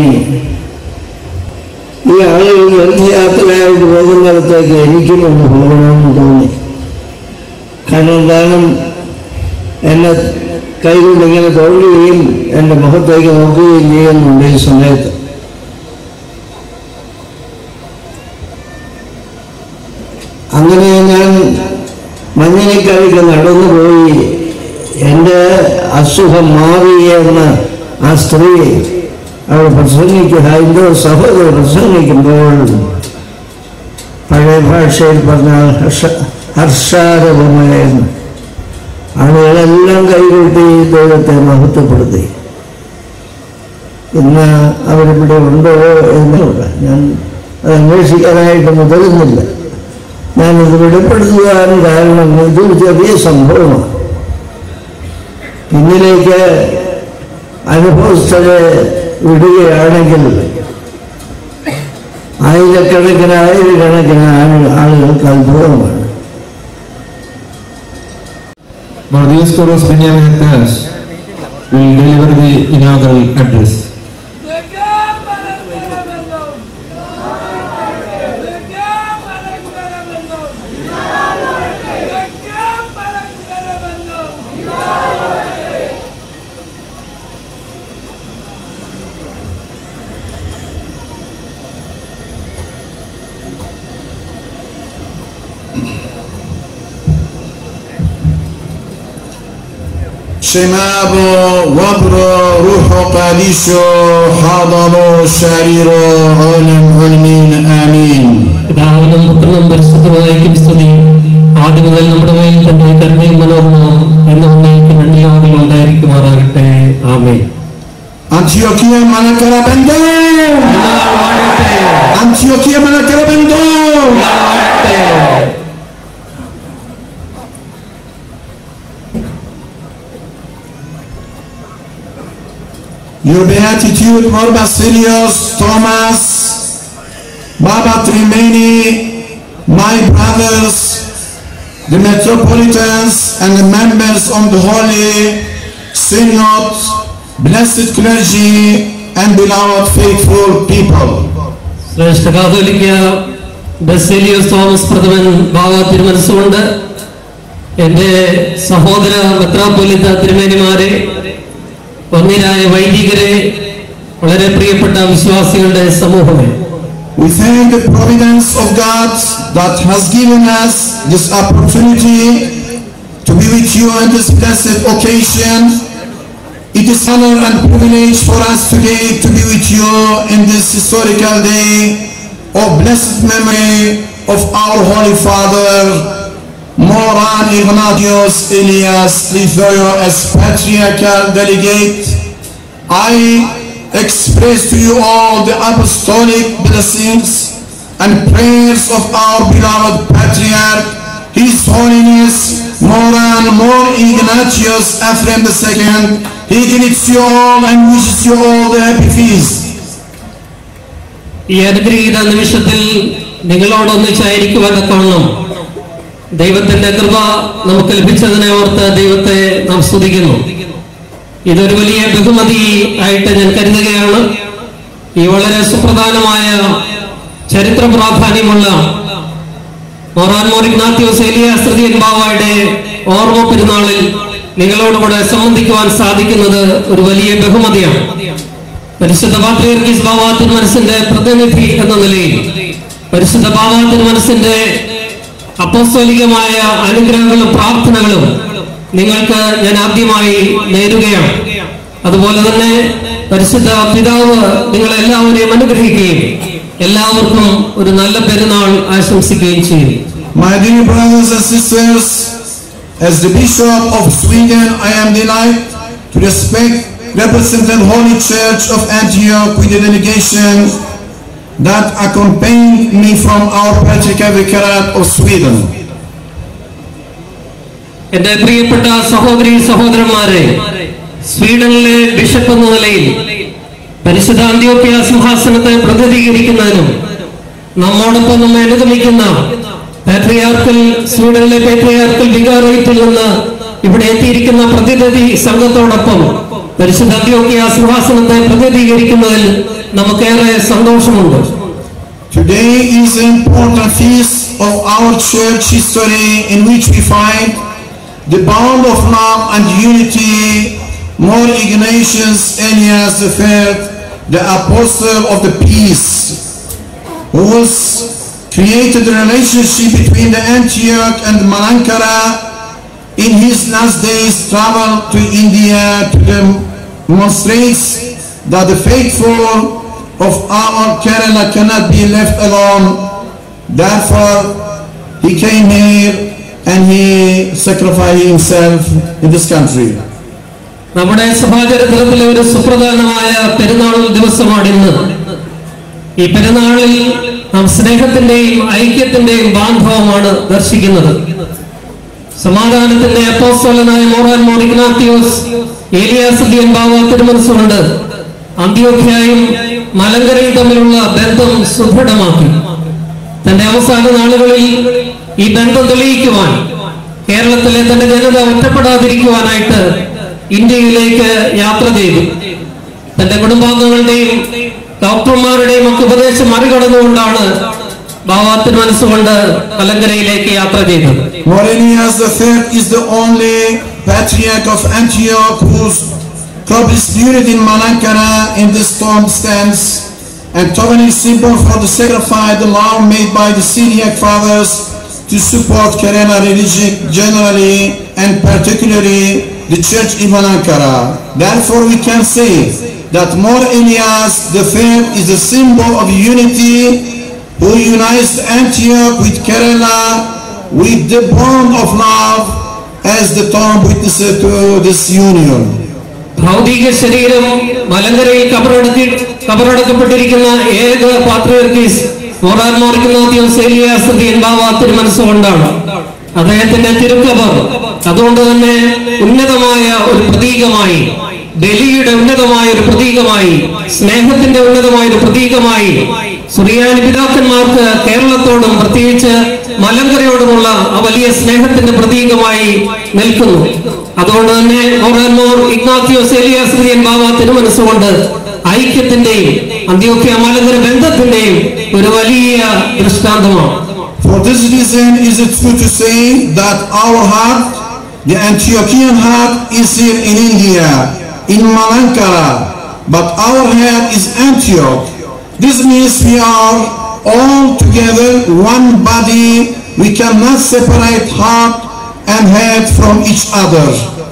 ഈ ആളുകൾ തീർത്ഥയാത്രയായിട്ട് പോകുന്നിടത്തേക്ക് എനിക്കും ഒന്ന് പോകണമെന്ന് തോന്നി കാരണം എന്തായാലും എന്നെ കൈകൊണ്ട് ഇങ്ങനെ തൊഴുകയും എൻ്റെ മുഖത്തേക്ക് നോക്കുകയും ചെയ്യുന്നുണ്ട് ഈ സമയത്ത് അങ്ങനെ ഞാൻ മഞ്ഞിനക്കഴിക്ക് നടന്നു പോയി എൻ്റെ അസുഖം മാറി എന്ന് ആ സ്ത്രീ അവൾ പ്രസംഗിക്കുക ഹൈന്ദവ സഹോദര പ്രസംഗിക്കുമ്പോൾ പഴയ ഭാഷയിൽ പറഞ്ഞാൽ ഹർഷ ഹർഷാരവമായിരുന്നു ആളുകളെല്ലാം കൈകൊട്ടി ദൈവത്തെ മഹത്വപ്പെടുത്തി ഇന്ന് അവരിവിടെ ഉണ്ടോ എന്നില്ല ഞാൻ അത് അന്വേഷിക്കാനായിട്ട് മുതിരുന്നില്ല ഞാനിത് വെളിപ്പെടുത്തുവാൻ കാരണം ഇതൊരു ചെറിയ സംഭവമാണ് പിന്നിലേക്ക് അനുഭവസ്ഥരെ വിടുകയാണെങ്കിൽ ആയിരക്കണക്കിന് ആയിരക്കണക്കിന് ആളു- ആളുകൾക്ക് അത്ഭുതമാണ് Now Dioscoros Benjamin Hernandez will deliver the inaugural address. شماب وبر روح قاديشو حاضر شرير علم علمين آمين പിതാവിനും പുത്രനും പരിശുദ്ധമായിരിക്കും സ്തുതി ആദ്യം മുതൽ നമ്മുടെ മേൽ തന്റെ കരുണയും മനോഹരവും എന്ന് ഒന്നേക്ക് നന്ദിയോടെ ഉണ്ടായിരിക്കുമാറാകട്ടെ ആമേ Antioquia Malacarabendo Antioquia Malacarabendo Your Beatitude, Lord Basilios, Thomas, Baba Trimeni, my brothers, the metropolitans and the members of the Holy Synod, blessed clergy, and beloved faithful people. ശ്രേഷ്ഠ കാതോലിക്ക ബസേലിയോസ് തോമസ് പ്രഥമൻ ബാബ തിരുമനസ്സുകൊണ്ട് എൻ്റെ സഹോദര മെത്രാപ്പൊലിത്ത തിരുമേനിമാരെ ഒന്നിനായ വൈദികരെ വളരെ പ്രിയപ്പെട്ട വിശ്വാസികളുടെ സമൂഹമേ We thank the providence of God that has given us this opportunity to be with you on this blessed occasion. It is honor and privilege for us today to be with you in this historical day of blessed memory of our Holy Father, Moran Ignatius Elias Lithorio as Patriarchal Delegate. I express to you all the apostolic blessings and prayers of our beloved Patriarch, His Holiness Moran Mor Ignatius Ephraim II. He greets you all and wishes you all the happy feast. ഈ അനുഗ്രഹീത നിമിഷത്തിൽ നിങ്ങളോടൊന്നിച്ചായിരിക്കുവാൻ കാണണം ദൈവത്തിന്റെ കൃപ നമുക്ക് ലഭിച്ചതിനെ ഓർത്ത് ദൈവത്തെ നാം സ്തുതിക്കുന്നു ഇതൊരു വലിയ ബഹുമതി ആയിട്ട് ഞാൻ കരുതുകയാണ് ഈ വളരെ സുപ്രധാനമായ ചരിത്ര പ്രാധാന്യമുള്ള മൊറാൻ മോറിഗ്നാത്യോസ് ഏലിയാസ് തൃതീയൻ ബാവയുടെ ഓർമ്മ പെരുന്നാളിൽ നിങ്ങളോടുകൂടെ സംബന്ധിക്കുവാൻ സാധിക്കുന്നത് ഒരു വലിയ ബഹുമതിയാണ് പരിശുദ്ധ പാത്രീർഗീസ് ബാബ തിരുമനസിന്റെ പ്രതിനിധി എന്ന നിലയിൽ പരിശുദ്ധ ബാബ തിരുമനസിന്റെ അപ്പോസ്തോലികമായ അനുഗ്രഹങ്ങളും പ്രാർത്ഥനകളും നിങ്ങൾക്ക് ഞാൻ ആദ്യമായി നേരുകയാണ് അതുപോലെ തന്നെ പരിശുദ്ധ പിതാവ് നിങ്ങളെല്ലാവരെയും അനുഗ്രഹിക്കുകയും എല്ലാവർക്കും ഒരു നല്ല പെരുന്നാൾ ആശംസിക്കുകയും ചെയ്യും My dear brothers and sisters, as the Bishop of Sweden, I am delighted to respect represent the Holy Church of Antioch with the delegation that accompanied me from our Patriarchal Vicariate of Sweden. എന്റെ പ്രിയപ്പെട്ട സഹോദരി സഹോദരന്മാരെ സ്വീഡനിലെ ബിഷപ്പ് എന്ന നിലയിൽ പരിശുദ്ധ അന്ത്യോപ്യ സിംഹാസനത്തെ പ്രതിനിധീകരിക്കുന്നതിനും നമ്മോടൊപ്പം നമ്മെ അനുഗമിക്കുന്ന പാട്രിയാർക്കൽ സ്വീഡനിലെ പാട്രിയാർക്കൽ വികാറേറ്റിൽ നിന്ന് ഇവിടെ എത്തിയിരിക്കുന്ന പ്രതിനിധി സംഘത്തോടൊപ്പം പരിശുദ്ധ അന്ത്യോപ്യ സിംഹാസനത്തെ പ്രതിനിധീകരിക്കുന്നതിൽ നമുക്കേറെ സന്തോഷമുണ്ട് Today is an important feast of our church history in which we find the bond of love and unity more Ignatius Elias III, the apostle of the peace, who was created a relationship between the Antioch and Malankara in his last days travel to India to demonstrate that the faithful of our Kerala cannot be left alone. Therefore, he came here and he sacrificed himself in this country. നമ്മുടെ സഭാചരിത്രത്തിലെ ഒരു സുപ്രധാനമായ പെരുന്നാൾ ദിവസമാണ് ഇന്ന് ഈ പെരുന്നാളിൽ നാം സ്നേഹത്തിന്റെയും ഐക്യത്തിന്റെയും ബാന്ധവമാണ് ദർശിക്കുന്നത് സമാധാനത്തിന്റെ അപ്പോസ്തലനായ മോറാൻ മോർ ഇഗ്നാത്തിയോസ് ഏലിയാസുദ്ദീൻ ബാബ തിരുമനസുകൊണ്ട് അന്ത്യോഖ്യായും മലങ്കരയും തമ്മിലുള്ള ബന്ധം സുദൃഢമാക്കി തന്റെ അവസാന നാളുകളിൽ ഈ ബന്ധം തെളിയിക്കുവാൻ കേരളത്തിലെ തന്റെ ജനത ഒറ്റപ്പെടാതിരിക്കുവാനായിട്ട് ഇന്ത്യയിലേക്ക് യാത്ര ചെയ്തു തന്റെ കുടുംബാംഗങ്ങളുടെയും ഡോക്ടർമാരുടെയും ഒക്കെ ഉപദേശം മറികടന്നുകൊണ്ടാണ് ബാബാത്തിന് മനസ്സുകൊണ്ട് കലങ്കരയിലേക്ക് യാത്ര ചെയ്തത് Morenius III is the only patriarch of Antioch whose club is buried in Malankara in this tomb stands and Tobin is symbol for the sacrifice, the law made by the Syriac fathers to support Kerala religion generally and particularly the church in Malankara. Therefore we can say that More Elias the third is a symbol of unity who unites Antioch with Kerala with the bond of love as the tomb witnesses to this union. ഭൗതിക ശരീരം മലങ്കരയിൽ കബറടക്കി കബറടക്കപ്പെട്ടിരിക്കുന്ന ഏക പാത്രീസ് മോറാൻ മോറിക്കുന്നാദ്യം സേലിയാസ്തീൻ ബാബ തിരുമനസ്സുകൊണ്ടാണ് അദ്ദേഹത്തിന്റെ തിരുക്കബർ അതുകൊണ്ട് തന്നെ ഉന്നതമായ ഒരു പ്രതീകമായി ബലിയുടെ ഉന്നതമായ ഒരു പ്രതീകമായി സ്നേഹത്തിന്റെ ഉന്നതമായ ഒരു പ്രതീകമായി സുറിയാനി പിതാക്കന്മാർക്ക് കേരളത്തോടും പ്രത്യേകിച്ച് മലങ്കരയോടുമുള്ള ആ വലിയ സ്നേഹത്തിന്റെ പ്രതീകമായി നിൽക്കുന്നു അതുകൊണ്ട് തന്നെ മോറാൻമോർ ഇഗ്നാത്തിയോസ് ഏലിയാസ്രിയൻ ബാബ തിരുമനസ്സുകൊണ്ട് ഐക്യത്തിന്റെയും അന്ത്യോക്യ മലങ്കര ബന്ധത്തിന്റെയും ഒരു വലിയ ദൃഷ്ടാന്തമാണ് For this reason is it true to say that our heart, the Antiochian heart, is here in India, in Malankara, but our heart is Antioch. This means we are all together one body. We cannot separate heart and head from each other.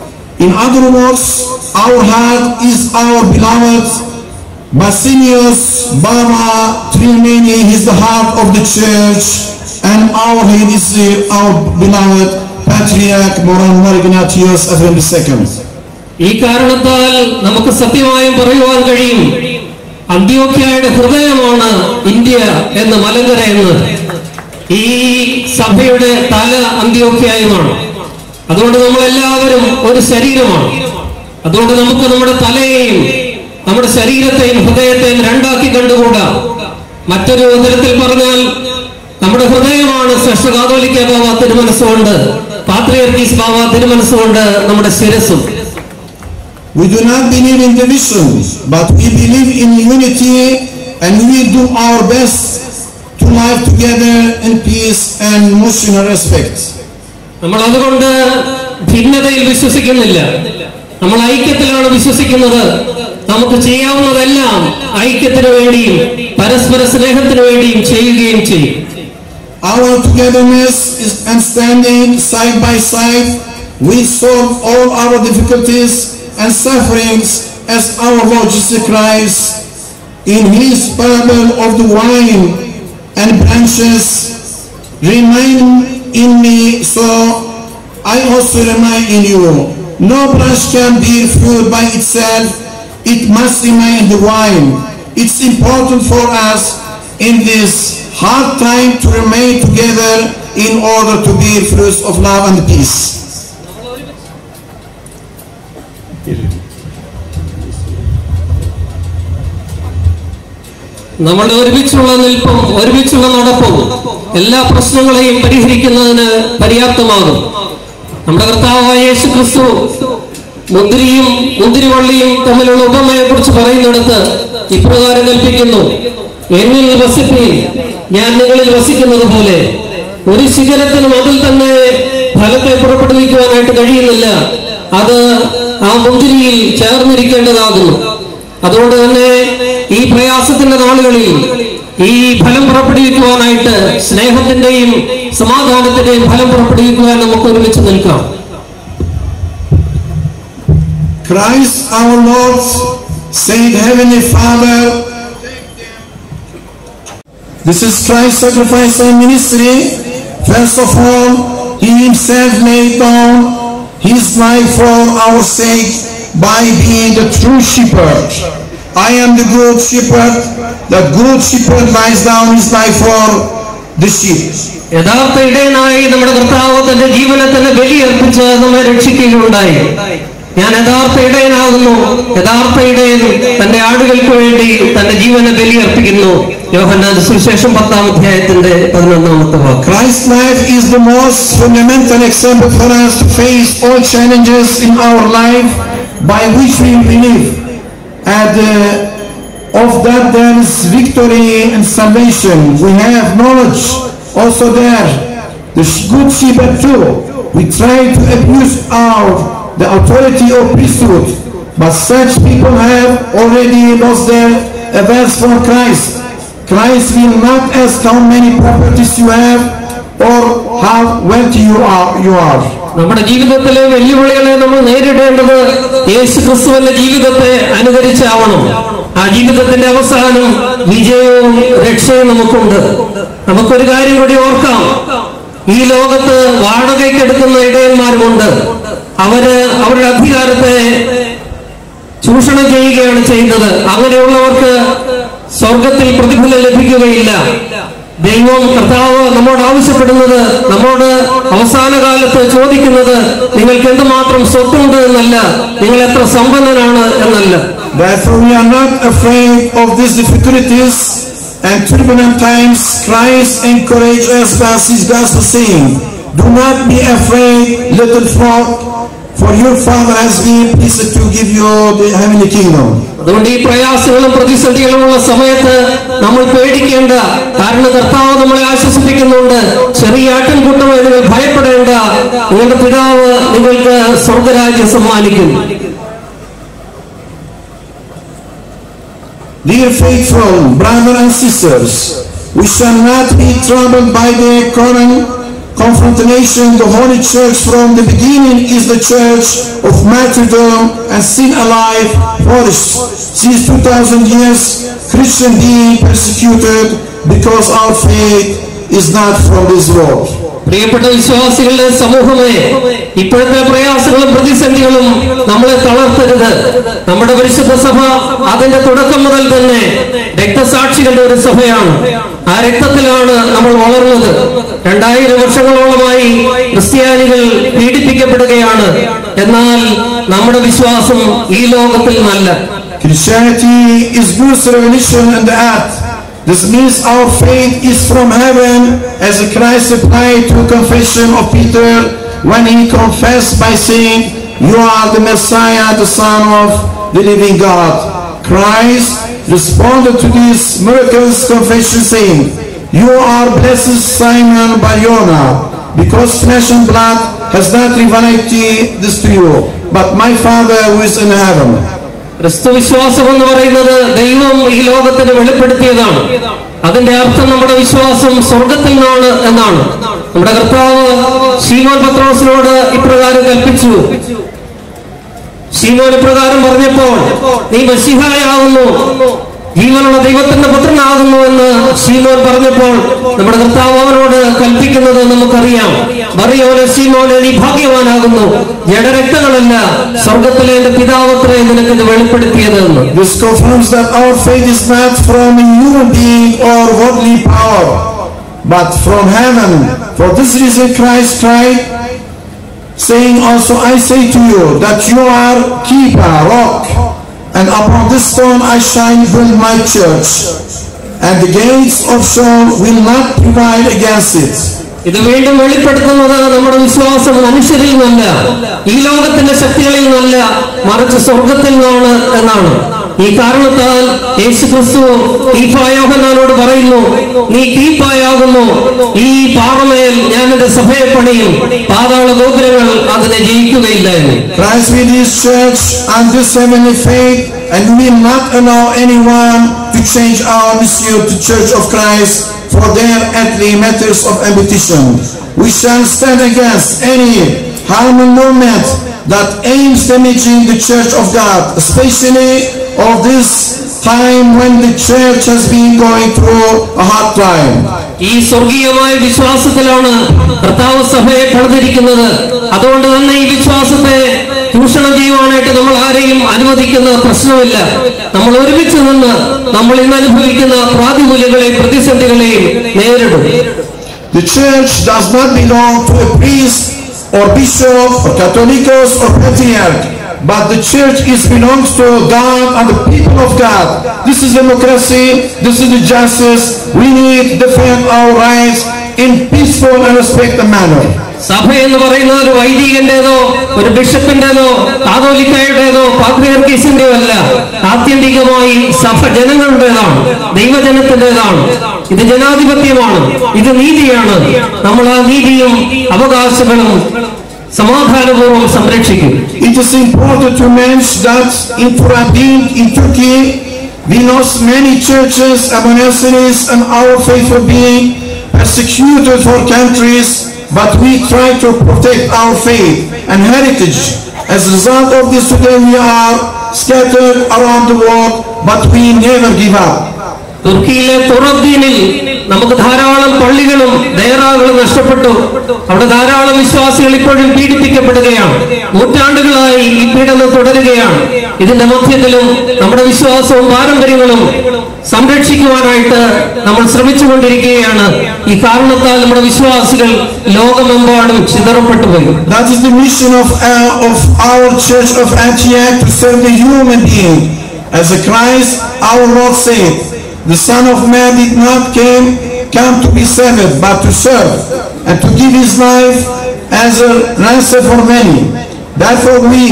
In other words, our heart is our beloved Basilius Baba Trimeni is the heart of the church and our head is uh, our beloved Patriarch Moran Marignatius Ephraim II. ഈ കാരണത്താൽ നമുക്ക് സത്യമായും പറയുവാൻ കഴിയും അന്ത്യോക്യയുടെ ഹൃദയമാണ് ഇന്ത്യ എന്ന് മലങ്കര എന്ന് ഈ സഭയുടെ തല അന്ത്യോക്യായുമാണ് അതുകൊണ്ട് നമ്മൾ എല്ലാവരും ഒരു ശരീരമാണ് അതുകൊണ്ട് നമുക്ക് നമ്മുടെ തലയെയും നമ്മുടെ ശരീരത്തെയും ഹൃദയത്തെയും രണ്ടാക്കി കണ്ടുകൂടാ മറ്റൊരു തരത്തിൽ പറഞ്ഞാൽ നമ്മുടെ ഹൃദയമാണ് ശ്രേഷ്ഠ കാതോലിക്ക ബാബ തിരുമനസ്സുകൊണ്ട് പാത്രിയർക്കീസ് ബാബ തിരുമനസ്സുകൊണ്ട് നമ്മുടെ ശിരസും We do not believe in division, but we believe in unity and we do our best to live together in peace and mutual respect. നമ്മൾ അതുകൊണ്ട് ഭിന്നതയിൽ വിശ്വസിക്കുന്നില്ല നമ്മൾ ഐക്യത്തിലാണ് വിശ്വസിക്കുന്നത് നമുക്ക് ചെയ്യാവുന്നതെല്ലാം ഐക്യത്തിന് വേണ്ടിയും പരസ്പര സ്നേഹത്തിന് വേണ്ടിയും ചെയ്യുകയും ചെയ്യും Our togetherness is and standing side by side, we solve all our difficulties and sufferings as our Lord Jesus Christ in his parable of the wine and branches remain in me so I also remain in you. No branch can bear fruit by itself, it must remain in the wine. It's important for us in this hard time to remain together in order to bear fruits of love and peace. നമ്മളുടെ ഒരുമിച്ചുള്ള നിൽപ്പും ഒരുമിച്ചുള്ള നടപ്പും എല്ലാ പ്രശ്നങ്ങളെയും പരിഹരിക്കുന്നതിന് പര്യാപ്തമാകും നമ്മുടെ കർത്താവായ യേശു ക്രിസ്തു മുന്തിരിയും മുന്തിരിവള്ളിയും തമ്മിലുള്ള ഉപമയെ കുറിച്ച് പറയുന്നിടത്ത് ഇപ്രകാരം കൽപ്പിക്കുന്നു എന്നിൽ വസിപ്പീൻ ഞാൻ നിങ്ങളിൽ വസിക്കുന്നത് പോലെ ഒരു ശിഖരത്തിനും അതിൽ തന്നെ ഫലത്തെ പുറപ്പെടുവിക്കുവാനായിട്ട് കഴിയുന്നില്ല അത് ആ മുന്തിരിയിൽ ചേർന്നിരിക്കേണ്ടതാകുന്നു അതുകൊണ്ട് തന്നെ ഈ പ്രയാസത്തിന്റെ നാളുകളിൽ ഈ ഫലം പുറപ്പെടുവിക്കുവാനായിട്ട് സ്നേഹത്തിന്റെയും സമാധാനത്തിന്റെയും ഫലം പുറപ്പെടുവിക്കുവാൻ നമുക്ക് ഒരുമിച്ച് നിൽക്കാം Christ our Lord said, Heavenly Father, this is Christ's sacrifice and ministry. First of all, He Himself laid down His life for our sake by being the true shepherd. I am the good shepherd. The good shepherd lies down his life for the sheep. യഥാർത്ഥ ഇടയനായി നമ്മുടെ കർത്താവ് തന്റെ ജീവനെ തന്നെ ബലിയർപ്പിച്ച് നമ്മെ രക്ഷിക്കുകയുണ്ടായി ഞാൻ യഥാർത്ഥ ഇടയനാകുന്നു യഥാർത്ഥ ഇടയൻ തന്റെ ആടുകൾക്ക് വേണ്ടി തന്റെ ജീവനെ ബലിയർപ്പിക്കുന്നു യോഹന്നാന്റെ സുവിശേഷം പത്താം അധ്യായത്തിന്റെ പതിനൊന്നാമത്തെ വാക്ക് Christ's life is the most fundamental example for us to face all challenges in our life by which we believe. And uh, of that there is victory and salvation. We have knowledge also there. The sh- good shepherd too. We try to abuse our the authority of priesthood, but such people have already lost their averse for Christ. Christ will not ask how many properties you have or how wealthy you are. You are. നമ്മുടെ ജീവിതത്തിലെ വെല്ലുവിളികളെ നമ്മൾ നേരിടേണ്ടത് യേശു ക്രിസ്തുവിന്റെ ജീവിതത്തെ അനുകരിച്ചാവണം ആ ജീവിതത്തിന്റെ അവസാനം വിജയവും രക്ഷയും നമുക്കുണ്ട് നമുക്കൊരു കാര്യം കൂടി ഓർക്കാം ഈ ലോകത്ത് വാടകയ്ക്കെടുക്കുന്ന ഇടയന്മാരുമുണ്ട് അവര് അവരുടെ അധികാരത്തെ ചൂഷണം ചെയ്യുകയാണ് ചെയ്യുന്നത് അങ്ങനെയുള്ളവർക്ക് സ്വർഗത്തിൽ പ്രതിഫലം ലഭിക്കുകയില്ല ദൈവം കർത്താവ് നമ്മോട് ആവശ്യപ്പെടുന്നത് നമ്മോട് അവസാന കാലത്ത് ചോദിക്കുന്നത് നിങ്ങൾക്ക് എന്തുമാത്രം സ്വത്തുണ്ട് എന്നല്ല നിങ്ങൾ എത്ര സമ്പന്നനാണ് എന്നല്ല Therefore we are not afraid of these difficulties and turbulent times. Christ encourages us by his gospel saying, Do not be afraid, little flock, for your Father has been pleased to give you the heavenly kingdom. അതുകൊണ്ട് ഈ പ്രയാസങ്ങളും പ്രതിസന്ധികളുമുള്ള സമയത്ത് നമ്മൾ പേടിക്കേണ്ട കാരണം കർത്താവ് നമ്മളെ ആശ്വസിപ്പിക്കുന്നുണ്ട് ചെറിയ ആട്ടിൻകൂട്ടമേ നിങ്ങൾ ഭയപ്പെടേണ്ട നിങ്ങളുടെ പിതാവ് നിങ്ങൾക്ക് സ്വർഗരാജ്യം സമ്മാനിക്കും Dear faithful brothers and sisters, we shall not be troubled by the current confrontation. The Holy Church from the beginning is the church of martyrdom and sin alive flourished. Since 2000 years, Christian being persecuted because our faith is not from this world. പ്രിയപ്പെട്ട വിശ്വാസികളുടെ സമൂഹമേ ഇപ്പോഴത്തെ പ്രയാസങ്ങളും പ്രതിസന്ധികളും നമ്മളെ തളർത്തരുത് നമ്മുടെ പരിശുദ്ധ സഭ അതിന്റെ തുടക്കം മുതൽ തന്നെ രക്തസാക്ഷികളുടെ ഒരു സഭയാണ് ആ രക്തത്തിലാണ് നമ്മൾ വളർന്നത് രണ്ടായിരം വർഷങ്ങളോളമായി ക്രിസ്ത്യാനികൾ പീഡിപ്പിക്കപ്പെടുകയാണ് എന്നാൽ നമ്മുടെ വിശ്വാസം ഈ ലോകത്തിൽ നല്ല Christianity is God's revelation on the earth. This means our faith is from heaven as Christ replied to confession of Peter when he confessed by saying, You are the Messiah, the Son of the living God. Christ responded to this miraculous confession saying, You are blessed Simon Barjona, because flesh and blood has not revealed this to you, but my Father who is in heaven. ക്രിസ്തുവിശ്വാസം എന്ന് പറയുന്നത് ദൈവം ഈ ലോകത്തിന് വെളിപ്പെടുത്തിയതാണ് അതിന്റെ അർത്ഥം നമ്മുടെ വിശ്വാസം സ്വർഗത്തിൽ നിന്നാണ് എന്നാണ് നമ്മുടെ കർത്താവ് ശീമോൻ പത്രോസിനോട് ഇപ്രകാരം കൽപ്പിച്ചു ശീമോൻ ഇപ്രകാരം പറഞ്ഞപ്പോൾ നീ മഷിഹായാകുന്നു ജീവനുള്ള ദൈവത്തിന്റെ പുത്രനാകുന്നു എന്ന് ശീമോൻ പറഞ്ഞപ്പോൾ നമ്മുടെ കർത്താവ് അവനോട് കൽപ്പിക്കുന്നത് നമുക്കറിയാം മറിയോനെ ശീമോനെ നീ ഭാഗ്യവാനാകുന്നു ജഡരക്തങ്ങളല്ല സ്വർഗത്തിലെ എന്റെ പിതാവത്രേ നിനക്ക് ഇത് വെളിപ്പെടുത്തിയത് എന്ന് This confirms that our faith is not from a human being or worldly power, but from heaven. For this reason Christ cried, saying also, I say to you that you are keeper, rock, and upon this stone I shall build my church, and the gates of Sheol will not prevail against it. ഇത് വീണ്ടും വെളിപ്പെടുത്തുന്നത് നമ്മുടെ വിശ്വാസം മനുഷ്യരിൽ നിന്നല്ല ഈ ലോകത്തിന്റെ ശക്തികളിൽ നിന്നല്ല മറിച്ച് സ്വർഗത്തിൽ നിന്നാണ് എന്നാണ് ഈ കാരണത്താൽ യേശു ക്രിസ്തു കീപ്പായോഹനാനോട് പറയുന്നു നീ കീപ്പായാകുന്നു ഈ പാറമേൽ ഞാൻ എന്റെ സഭയെ പണിയും പാതാള ഗോപുരങ്ങൾ അതിനെ ജയിക്കുകയില്ല എന്ന് Christ with his church and this heavenly faith and will not allow anyone to change our mission to Church of Christ for their earthly matters of ambition. We shall stand against any harmful movement that aims damaging the Church of God, especially of this time when the church has been going through a hard time. ഈ സ്വർഗീയമായ വിശ്വാസത്തിലാണ് കർത്താവ് സഭയെ പണിതിരിക്കുന്നത് അതുകൊണ്ട് തന്നെ ഈ വിശ്വാസത്തെ ചൂഷണം ചെയ്യുവാനായിട്ട് നമ്മൾ ആരെയും അനുവദിക്കുന്ന പ്രശ്നമില്ല നമ്മൾ ഒരുമിച്ച് നിന്ന് നമ്മൾ ഇന്ന് അനുഭവിക്കുന്ന പ്രാതിമൂല്യങ്ങളെയും പ്രതിസന്ധികളെയും നേരിടും The church does not belong to a priest or bishop or Catholicos or patriarch, but the church is belongs to God and the people of God. This is democracy, this is the justice. We need to defend our rights in peaceful and respectful manner. സഭ എന്ന് പറയുന്നത് ഒരു വൈദികന്റേതോ ഒരു ബിഷപ്പിന്റേതോ കാതോലിക്കായുടേതോ പാത്രിയർക്കീസിന്റെയോ അല്ല ആത്യന്തികമായി സഭ ജനങ്ങളുടേതാണ് ദൈവജനത്തിൻ്റെതാണ് ഇത് ജനാധിപത്യമാണ് ഇത് നീതിയാണ് നമ്മൾ ആ നീതിയും അവകാശങ്ങളും സമാധാനപൂർവ്വം സംരക്ഷിക്കും It is important to mention that in Furabin in Turkey, we lost many churches and monasteries and our faithful being persecuted for countries, but we try to protect our faith and heritage. As a result of this today we are scattered around the world, but we never give up. തുർക്കിയിലെ തുറദ്ദീനിൽ നമുക്ക് ധാരാളം പള്ളികളും ദേറാകളും നഷ്ടപ്പെട്ടു അവിടെ ധാരാളം വിശ്വാസികൾ ഇപ്പോഴും പീഡിപ്പിക്കപ്പെടുകയാണ് നൂറ്റാണ്ടുകളായി ഈ പീഡനം തുടരുകയാണ് ഇതിന്റെ മധ്യത്തിലും നമ്മുടെ വിശ്വാസവും പാരമ്പര്യങ്ങളും സംരക്ഷിക്കുവാനായിട്ട് നമ്മൾ ശ്രമിച്ചുകൊണ്ടിരിക്കുകയാണ് ഈ കാരണത്താൽ നമ്മുടെ വിശ്വാസികൾ ലോകമെമ്പാടും ചിതറപ്പെട്ടു പോയി That is the mission of our, of our church of Antioch to serve the human being. As a Christ, our Lord said, the Son of Man did not came, come to be served, but to serve, and to give his life as a ransom for many. Therefore we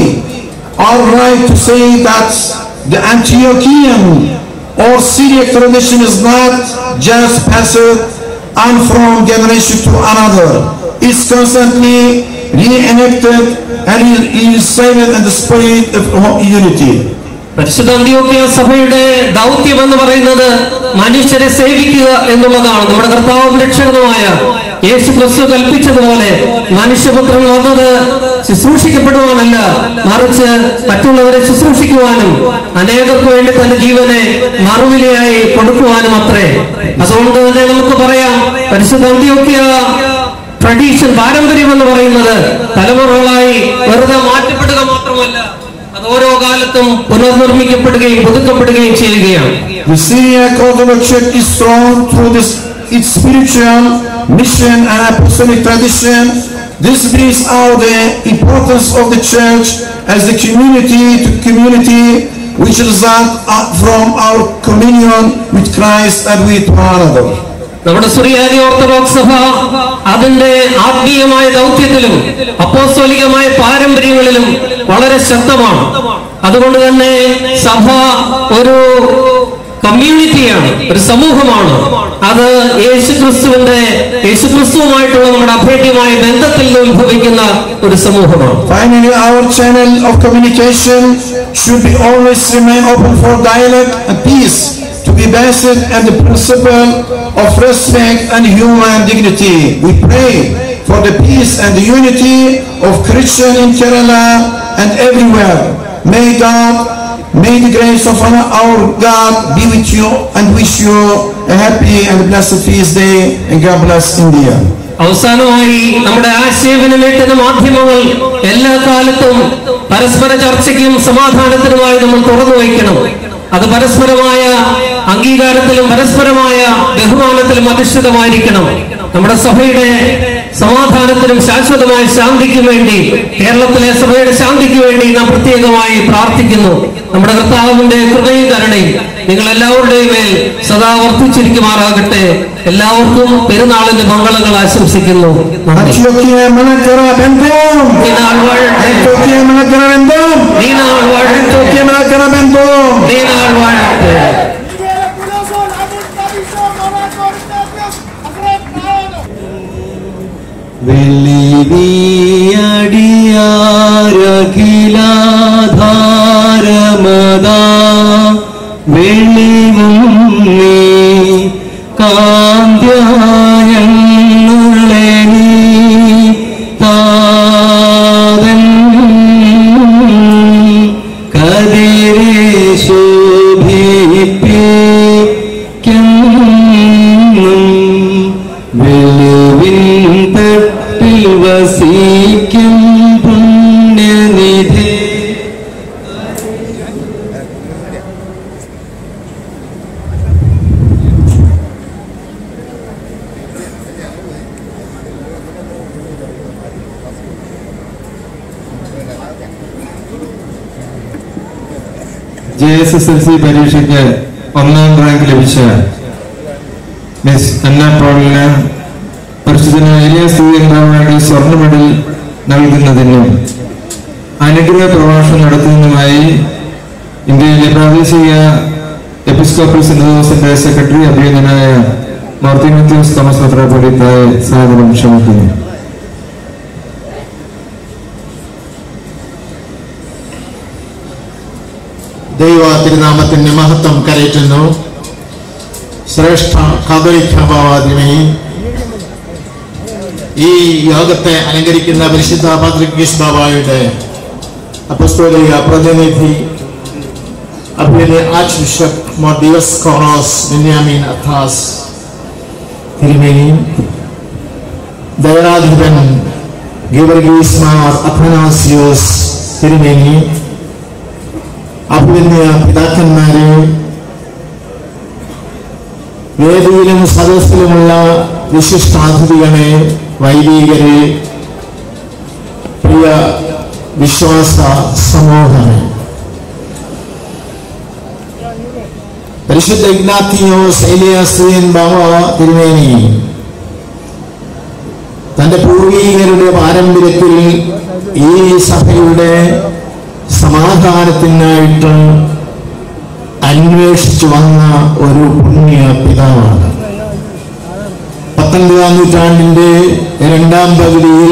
are right to say that the Antiochian or Syriac tradition is not just passed on from generation to another. It's constantly reenacted and recited in the spirit of unity. പരിശുദ്ധ അന്ത്യോക്യ സഭയുടെ ദൗത്യം എന്ന് പറയുന്നത് മനുഷ്യരെ സേവിക്കുക എന്നുള്ളതാണ് നമ്മുടെ കർത്താവും രക്ഷകനുമായ യേശു ക്രിസ്തു കൽപ്പിച്ചതുപോലെ മനുഷ്യപുത്രൻ വന്നത് ശുശ്രൂഷിക്കപ്പെടുവാനല്ല മറിച്ച് മറ്റുള്ളവരെ ശുശ്രൂഷിക്കുവാനും അനേകർക്ക് വേണ്ടി തന്റെ ജീവനെ മറുവിലയായി കൊടുക്കുവാനും അത്രേ അതുകൊണ്ട് തന്നെ നമുക്ക് പറയാം പരിശുദ്ധ അന്ത്യോക്യ ട്രഡീഷൻ പാരമ്പര്യം എന്ന് പറയുന്നത് തലമുറകളായി വെറുതെ മാറ്റപ്പെടുക മാത്രമല്ല അത് ഓരോ കാലത്തും പുനർനിർമ്മിക്കപ്പെടുകയും പുതുക്കപ്പെടുകയും ചെയ്യുകയാണ് The Syriac Orthodox Church is strong through this, its spiritual mission and apostolic tradition. This brings out the importance of the church as the community to community which result uh, from our communion with Christ and with one another. നമ്മുടെ സുറിയാനി ഓർത്തഡോക്സ് സഭ അതിന്റെ ആത്മീയമായ ദൗത്യത്തിലും അപ്പോസ്തോലികമായ പാരമ്പര്യങ്ങളിലും വളരെ ശക്തമാണ് അതുകൊണ്ട് തന്നെ സഭ ഒരു കമ്മ്യൂണിറ്റിയാണ് ഒരു സമൂഹമാണ് അത് യേശുക്രിസ്തുവിന്റെ യേശുക്രിസ്തുവുമായിട്ടുള്ള നമ്മുടെ അഭേദ്യമായ ബന്ധത്തിൽ നിന്ന് ഉത്ഭവിക്കുന്ന ഒരു സമൂഹമാണ് Finally, our channel of communication should be always remain open for dialogue and peace to be based on the principle of respect and human dignity. We pray for the peace and the unity of Christian in Kerala and everywhere. May God, may the grace of our God be with you and wish you a happy and blessed feast day and God bless India. അവസാനമായി നമ്മുടെ ആശയവിനിമയത്തിന്റെ മാധ്യമങ്ങൾ എല്ലാ കാലത്തും പരസ്പര ചർച്ചയ്ക്കും സമാധാനത്തിനുമായി നമ്മൾ തുറന്നു വയ്ക്കണം അത് പരസ്പരമായ അംഗീകാരത്തിലും പരസ്പരമായ ബഹുമാനത്തിലും അധിഷ്ഠിതമായിരിക്കണം നമ്മുടെ സഭയുടെ സമാധാനത്തിനും ശാശ്വതമായ ശാന്തിക്കും വേണ്ടി കേരളത്തിലെ സഭയുടെ ശാന്തിക്ക് വേണ്ടി നാം പ്രത്യേകമായി പ്രാർത്ഥിക്കുന്നു നമ്മുടെ കർത്താവിന്റെ കൃപയും കരുണയും നിങ്ങൾ എല്ലാവരുടെയും മേൽ സദാ വർദ്ധിച്ചിരിക്കുമാറാകട്ടെ എല്ലാവർക്കും പെരുന്നാളിന്റെ മംഗളങ്ങൾ ആശംസിക്കുന്നു നന്ദി. Antioquia Manakara Bendom. ഈ നാൾ വാഴട്ടെ Antioquia Manakara Bendom. ഈ നാൾ വാഴട്ടെ Antioquia Manakara Bendom. ഈ നാൾ വാഴട്ടെ വെള്ളിവിയടിയാരഖിലാധാരമതാ വെള്ളിവും നീ കാന്ത്യായങ്ങളുടെ നീ താതൻ കതിരെ ശോഭിപ്പിക്കും വെളുവിൻ തട്ടിൽ വസിക്കും പുണ്യനിധി J S S L C പരീക്ഷയ്ക്ക് ഒന്നാം റാങ്ക് ലഭിച്ച മിസ് അന്ന പോളിന് പരിശുദ്ധന ഏലിയാസ് വേണ്ടി സ്വർണ്ണ മെഡൽ നൽകുന്നതിനും അനുഗ്രഹ പ്രഭാഷണം നടത്തുന്നതിനുമായി ഇന്ത്യയിലെ പ്രാദേശിക എപ്പിസ്കോപ്പൽ സിനഡോസിന്റെ സെക്രട്ടറി അഭിനന്ദനായ മാർത്തിൻ മത്യൂസ് തോമസ് മെത്രാപ്പൊലീത്തായെ സാദരം ക്ഷണിക്കുന്നു ദൈവ തിരുനാമത്തിന്റെ മഹത്വം കരയറ്റുന്നു ശ്രേഷ്ഠ കാതോലിക്ക ഭാവാദിമേ ഈ യോഗത്തെ അലങ്കരിക്കുന്ന പരിശുദ്ധ പാത്രികീസ് ബാബായുടെ അപ്പസ്തോലിക പ്രതിനിധി അഭിനയ archbishop Mor Dioscoros Benyamin അഥാസ് തിരുമേനി ദയനാധിപൻ ഗീവർഗീസ് മാർ അഥനാസിയോസ് തിരുമേനി അഭിനന്ദ പിതാക്കന്മാരെ വേദിയിലും സദസ്സിലുമുള്ള വിശിഷ്ടാതിഥികളെ വൈദികരെ പ്രിയ വിശ്വാസ സമൂഹമേ പരിശുദ്ധ ഇഗ്നാത്തിയോസ് എലിയാസ്രിയൻ ബാബ തിരുമേനി തന്റെ പൂർവീകരുടെ പാരമ്പര്യത്തിൽ ഈ സഭയുടെ സമാധാനത്തിനായിട്ട് അന്വേഷിച്ചു വന്ന ഒരു പുണ്യ പിതാവാണ് പത്തൊൻപതാം നൂറ്റാണ്ടിന്റെ രണ്ടാം പകുതിയിൽ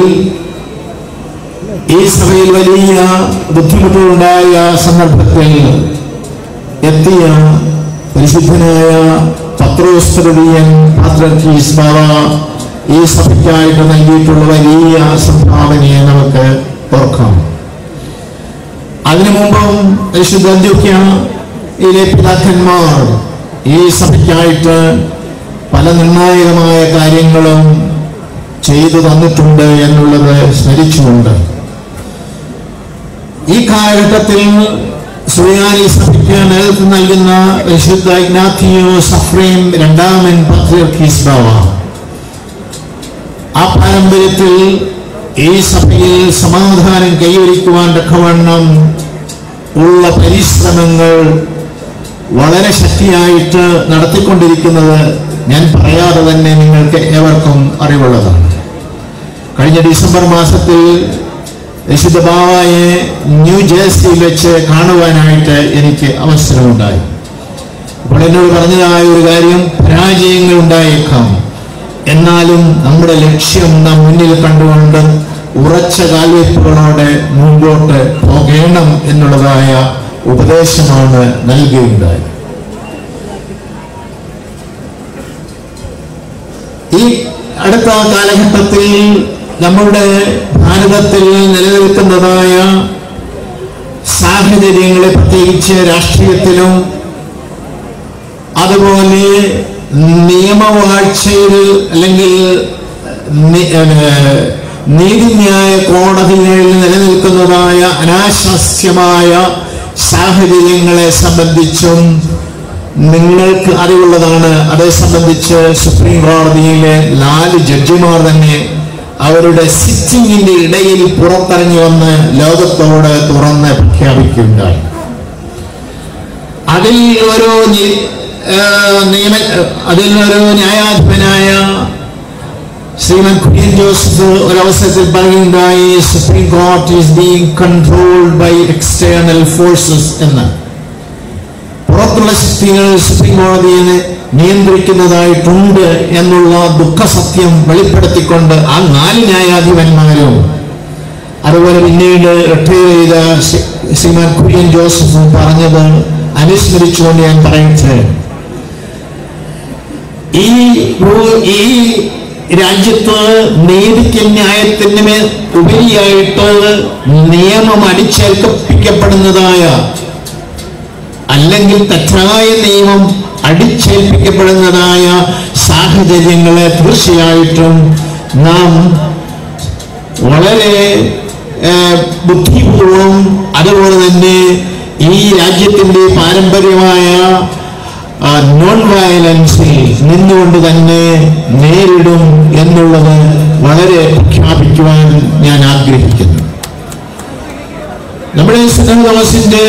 ഈ സഭയിൽ വലിയ ബുദ്ധിമുട്ടുകളുണ്ടായ സന്ദർഭത്തിൽ എത്തിയ പരിശുദ്ധനായ പത്രോസ്തൃതീയൻ പാത്രക്കീസ് ബാബ ഈ സഭയ്ക്കായിട്ട് നൽകിയിട്ടുള്ള വലിയ സംഭാവനയെ നമുക്ക് ഓർക്കാം അതിനു മുമ്പും പരിശുദ്ധ അന്ത്യോക്യയിലെ പിതാക്കന്മാർ ഈ സഭയ്ക്കായിട്ട് പല നിർണായകമായ കാര്യങ്ങളും ചെയ്തു തന്നിട്ടുണ്ട് എന്നുള്ളത് സ്മരിച്ചുകൊണ്ട് ഈ കാലഘട്ടത്തിൽ സുറിയാനി സഭയ്ക്ക് നേതൃത്വം നൽകുന്ന വിശുദ്ധ ഇഗ്നാത്തിയോ സഫ്രീം രണ്ടാമൻ പത്രിയർക്കീസ് ബാവ ആ പാരമ്പര്യത്തിൽ ഈ സഭയിൽ സമാധാനം കൈവരിക്കുവാൻ തക്കവണ്ണം ഉള്ള പരിശ്രമങ്ങൾ വളരെ ശക്തിയായിട്ട് നടത്തിക്കൊണ്ടിരിക്കുന്നത് ഞാൻ പറയാതെ തന്നെ നിങ്ങൾക്ക് ഏവർക്കും അറിവുള്ളതാണ് കഴിഞ്ഞ ഡിസംബർ മാസത്തിൽ വിശുദ്ധ ബാവായെ ന്യൂ ജേഴ്സിയിൽ വെച്ച് കാണുവാനായിട്ട് എനിക്ക് അവസരമുണ്ടായി അപ്പോൾ എന്നോട് പറഞ്ഞതായ ഒരു കാര്യം പരാജയങ്ങൾ ഉണ്ടായേക്കാം എന്നാലും നമ്മുടെ ലക്ഷ്യം നാം മുന്നിൽ കണ്ടുകൊണ്ട് ഉറച്ച കാൽവയ്പ്പുകളോടെ മുമ്പോട്ട് പോകണം എന്നുള്ളതായ ഉപദേശമാണ് നൽകുകയുണ്ടായത് ഈ അടുത്ത കാലഘട്ടത്തിൽ നമ്മുടെ ഭാരതത്തിൽ നിലനിൽക്കുന്നതായ സാഹചര്യങ്ങളെ പ്രത്യേകിച്ച് രാഷ്ട്രീയത്തിലും അതുപോലെ നിയമവാഴ്ചയിൽ അല്ലെങ്കിൽ നി- ഏഹ് നീതിന്യായ കോടതികളിൽ നിലനിൽക്കുന്നതായ അനാശാസ്യമായ സാഹചര്യങ്ങളെ സംബന്ധിച്ചും നിങ്ങൾക്ക് അറിവുള്ളതാണ് അതേ സംബന്ധിച്ച് സുപ്രീം കോടതിയിലെ നാല് ജഡ്ജിമാർ തന്നെ അവരുടെ സിറ്റിങ്ങിന്റെ ഇടയിൽ പുറത്തിറങ്ങി വന്ന് ലോകത്തോട് തുറന്ന് പ്രഖ്യാപിക്കുകയുണ്ടായി അതിൽ ഒരു നി- ആ, നിയമ അതിൽ ഒരു ന്യായാധിപനായ ശ്രീമൻ കുര്യൻ ജോസഫ് ഒരവസരത്തിൽ പറയുകയുണ്ടായി supreme court is being controlled by external forces എന്ന് പുറത്തുള്ള ശക്തികൾ സുപ്രീം കോടതിയെ നിയന്ത്രിക്കുന്നതായിട്ടുണ്ട് എന്നുള്ള ദുഃഖസത്യം വെളിപ്പെടുത്തിക്കൊണ്ട് ആ നാല് ന്യായാധിപന്മാരും അതുപോലെ പിന്നീട് റിട്ടയർ ചെയ്ത ശ്രീ- ശ്രീമാൻ കുര്യൻ ജോസഫ് പറഞ്ഞത് അനുസ്മരിച്ചുകൊണ്ട് ഞാൻ പറയട്ടെ ഈ ഭൂ- ഈ രാജ്യത്ത് നീതിക്ക് ന്യായത്തിന് മേൽ ഉപരിയായിട്ട് നിയമം അടിച്ചേൽപ്പിക്കപ്പെടുന്നതായ അല്ലെങ്കിൽ തെറ്റായ നിയമം അടിച്ചേൽപ്പിക്കപ്പെടുന്നതായ സാഹചര്യങ്ങളെ തീർച്ചയായിട്ടും നാം വളരെ ഏഹ്, ബുദ്ധിപൂർവം അതുപോലെ തന്നെ ഈ രാജ്യത്തിന്റെ പാരമ്പര്യമായ ആ, നോൺ വയലൻസിൽ നിന്നുകൊണ്ട് തന്നെ നേരിടും എന്നുള്ളത് വളരെ പ്രഖ്യാപിക്കുവാൻ ഞാൻ ആഗ്രഹിക്കുന്നു നമ്മുടെ സിനോദോസിന്റെ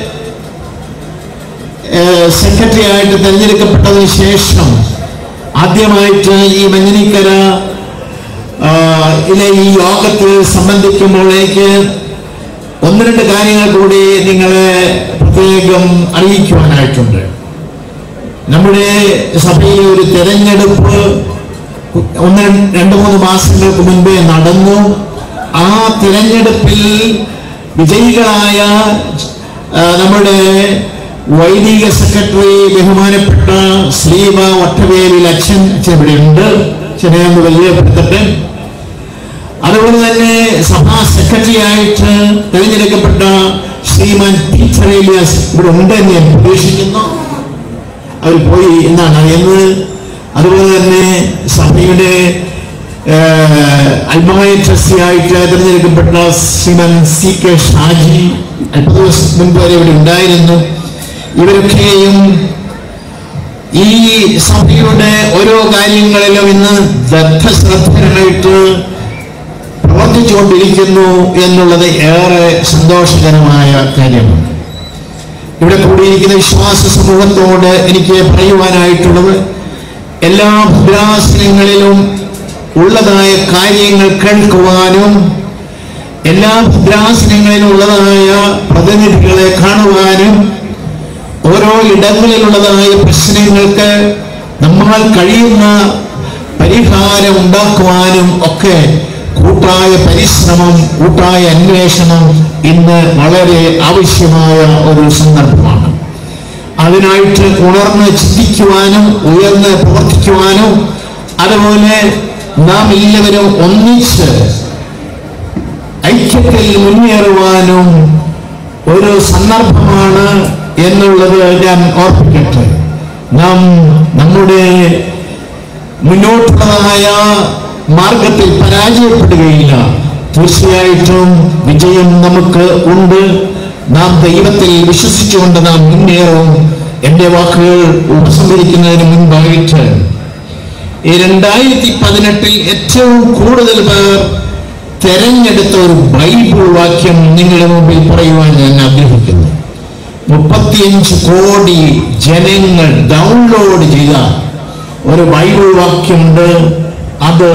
സെക്രട്ടറി ആയിട്ട് തെരഞ്ഞെടുക്കപ്പെട്ടതിന് ശേഷം ആദ്യമായിട്ട് ഈ മഞ്ഞനിക്കര ആ, ഇലെ ഈ യോഗത്തിൽ സംബന്ധിക്കുമ്പോഴേക്ക് ഒന്ന് രണ്ട് കാര്യങ്ങൾ കൂടി നിങ്ങളെ പ്രത്യേകം അറിയിക്കുവാനായിട്ടുണ്ട് നമ്മുടെ സഭയിൽ ഒരു തെരഞ്ഞെടുപ്പ് ഒന്ന് രണ്ട് രണ്ട് മൂന്ന് മാസങ്ങൾക്ക് മുൻപേ നടന്നു ആ തിരഞ്ഞെടുപ്പിൽ വിജയികളായ ആ, നമ്മുടെ വൈദിക സെക്രട്ടറി ബഹുമാനപ്പെട്ട ശ്രീമ ഒറ്റവേലിൽ അച്ഛൻ അച്ഛൻ ഇവിടെ ഉണ്ട് അച്ഛനെ ഒന്ന് പരിചയപ്പെടുത്തട്ടെ അതുപോലെ തന്നെ സഭാ സെക്രട്ടറി ആയിട്ട് തിരഞ്ഞെടുക്കപ്പെട്ട ശ്രീമാൻ പീറ്റർ ഏലിയാസ് ഇവിടെ ഉണ്ട് എന്ന് ഞാൻ പ്രതീക്ഷിക്കുന്നു അവർ പോയി എന്നാണ് അറിയുന്നത് അതുപോലെ തന്നെ സഭയുടെ അൽമായ ട്രസ്റ്റിയായിട്ട് തിരഞ്ഞെടുക്കപ്പെട്ട ശ്രീമൻ സി കെ ഷാജി അല്പ ദിവസം മുൻപ് വരെ ഇവിടെ ഉണ്ടായിരുന്നു ഇവരൊക്കെയും ഈ സഭയുടെ ഓരോ കാര്യങ്ങളിലും ഇന്ന് ദത്തശ്രദ്ധരായിട്ട് പ്രവർത്തിച്ചുകൊണ്ടിരിക്കുന്നു എന്നുള്ളത് ഏറെ സന്തോഷകരമായ കാര്യമാണ് ഇവിടെ കൂടിയിരിക്കുന്ന വിശ്വാസ സമൂഹത്തോട് എനിക്ക് പറയുവാനായിട്ടുള്ളത് എല്ലാ ഭദ്രാസനങ്ങളിലും ഉള്ളതായ കാര്യങ്ങൾ കേൾക്കുവാനും എല്ലാ ഭദ്രാസനങ്ങളിലും ഉള്ളതായ പ്രതിനിധികളെ കാണുവാനും ഓരോ ഇടങ്ങളിലുള്ളതായ പ്രശ്നങ്ങൾക്ക് നമ്മൾ കഴിയുന്ന പരിഹാരം ഉണ്ടാക്കുവാനും ഒക്കെ കൂട്ടായ പരിശ്രമം കൂട്ടായ അന്വേഷണം ഇന്ന് വളരെ ആവശ്യമായ ഒരു സന്ദർഭമാണ് അതിനായിട്ട് ഉണർന്ന് ചിന്തിക്കുവാനും ഉയർന്ന് പ്രവർത്തിക്കുവാനും അതുപോലെ നാം എല്ലാവരും ഒന്നിച്ച് ഐക്യത്തിൽ മുന്നേറുവാനും ഒരു സന്ദർഭമാണ് എന്നുള്ളത് ഞാൻ ഓർപ്പിക്കട്ടെ നാം നമ്മുടെ മുന്നോട്ടുള്ളതായ മാർഗത്തിൽ പരാജയപ്പെടുകയില്ല തീർച്ചയായിട്ടും വിജയം നമുക്ക് ഉണ്ട് നാം ദൈവത്തിൽ വിശ്വസിച്ചുകൊണ്ട് നാം മുന്നേറും എന്റെ വാക്കുകൾ ഉപസംഹരിക്കുന്നതിന് മുൻപായിട്ട് ഈ രണ്ടായിരത്തി പതിനെട്ടിൽ ഏറ്റവും കൂടുതൽ പേർ തെരഞ്ഞെടുത്ത ഒരു ബൈബിൾ വാക്യം നിങ്ങളുടെ മുമ്പിൽ പറയുവാൻ ഞാൻ ആഗ്രഹിക്കുന്നു മുപ്പത്തിയഞ്ച് കോടി ജനങ്ങൾ ഡൗൺലോഡ് ചെയ്ത ഒരു ബൈബിൾ വാക്യമുണ്ട് അത്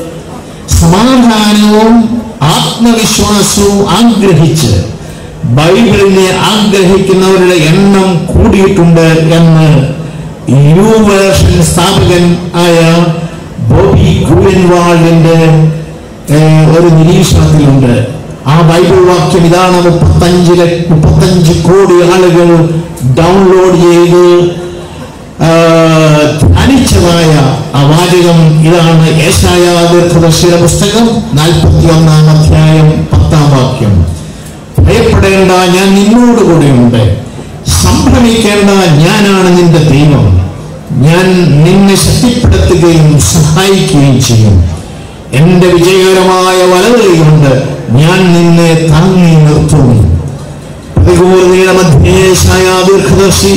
സമാധാനവും ആത്മവിശ്വാസവും ആഗ്രഹിച്ച് ബൈബിളിനെ ആഗ്രഹിക്കുന്നവരുടെ എണ്ണം കൂടിയിട്ടുണ്ട് എന്ന് യു വേർഷൻ സ്ഥാപകൻ ആയ ബോബി ഗൂവൻവാളിന്റെ ഏഹ്, ഒരു നിരീക്ഷണത്തിലുണ്ട് ആ ബൈബിൾ വാക്യം ഇതാണ് മുപ്പത്തഞ്ച് ലക്ഷ- മുപ്പത്തഞ്ച് കോടി ആളുകൾ ഡൗൺലോഡ് ചെയ്ത് ആ, ധ്യാനിച്ചതായ ആ വാചകം ഇതാണ് ഏശായ ദീർഘദർശിയുടെ പുസ്തകം നാൽപ്പത്തി ഒന്നാം അധ്യായം പത്താം വാക്യം ഭയപ്പെടേണ്ട ഞാൻ നിന്നോട് കൂടെയുണ്ട് സംഭ്രമിക്കേണ്ട ഞാനാണ് നിന്റെ ദൈവം ഞാൻ നിന്നെ ശക്തിപ്പെടുത്തുകയും സഹായിക്കുകയും ചെയ്യും എന്റെ വിജയകരമായ വലതുകൈ കൊണ്ട് ഞാൻ നിന്നെ താങ്ങി നിർത്തും പ്രതികൂലതയുടെ മധ്യേശായ ദീർഘദർശി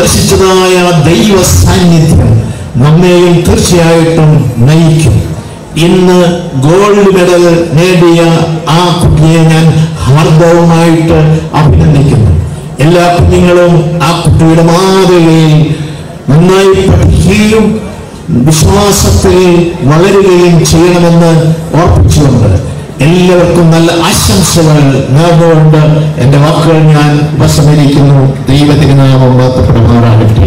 ദർശിച്ചതായ ദൈവ സാന്നിധ്യം നമ്മെയും തീർച്ചയായിട്ടും നയിക്കും ഇന്ന് ഗോൾഡ് മെഡൽ നേടിയ ആ കുട്ടിയെ ഞാൻ ഹാർദവമായിട്ട് അഭിനന്ദിക്കുന്നു എല്ലാ കുഞ്ഞുങ്ങളും ആ കുട്ടിയുടെ മാതൃകയിൽ നന്നായി പഠിക്കുകയും വിശ്വാസത്തിൽ വളരുകയും ചെയ്യണമെന്ന് ഓർപ്പിച്ചുകൊണ്ട് എല്ലാവർക്കും നല്ല ആശംസകൾ നേർന്നുകൊണ്ട് എൻ്റെ വാക്കുകൾ ഞാൻ ഉപസംഹരിക്കുന്നു ദൈവത്തിനാമം മാത്രപ്പെടുമാറാകട്ടെ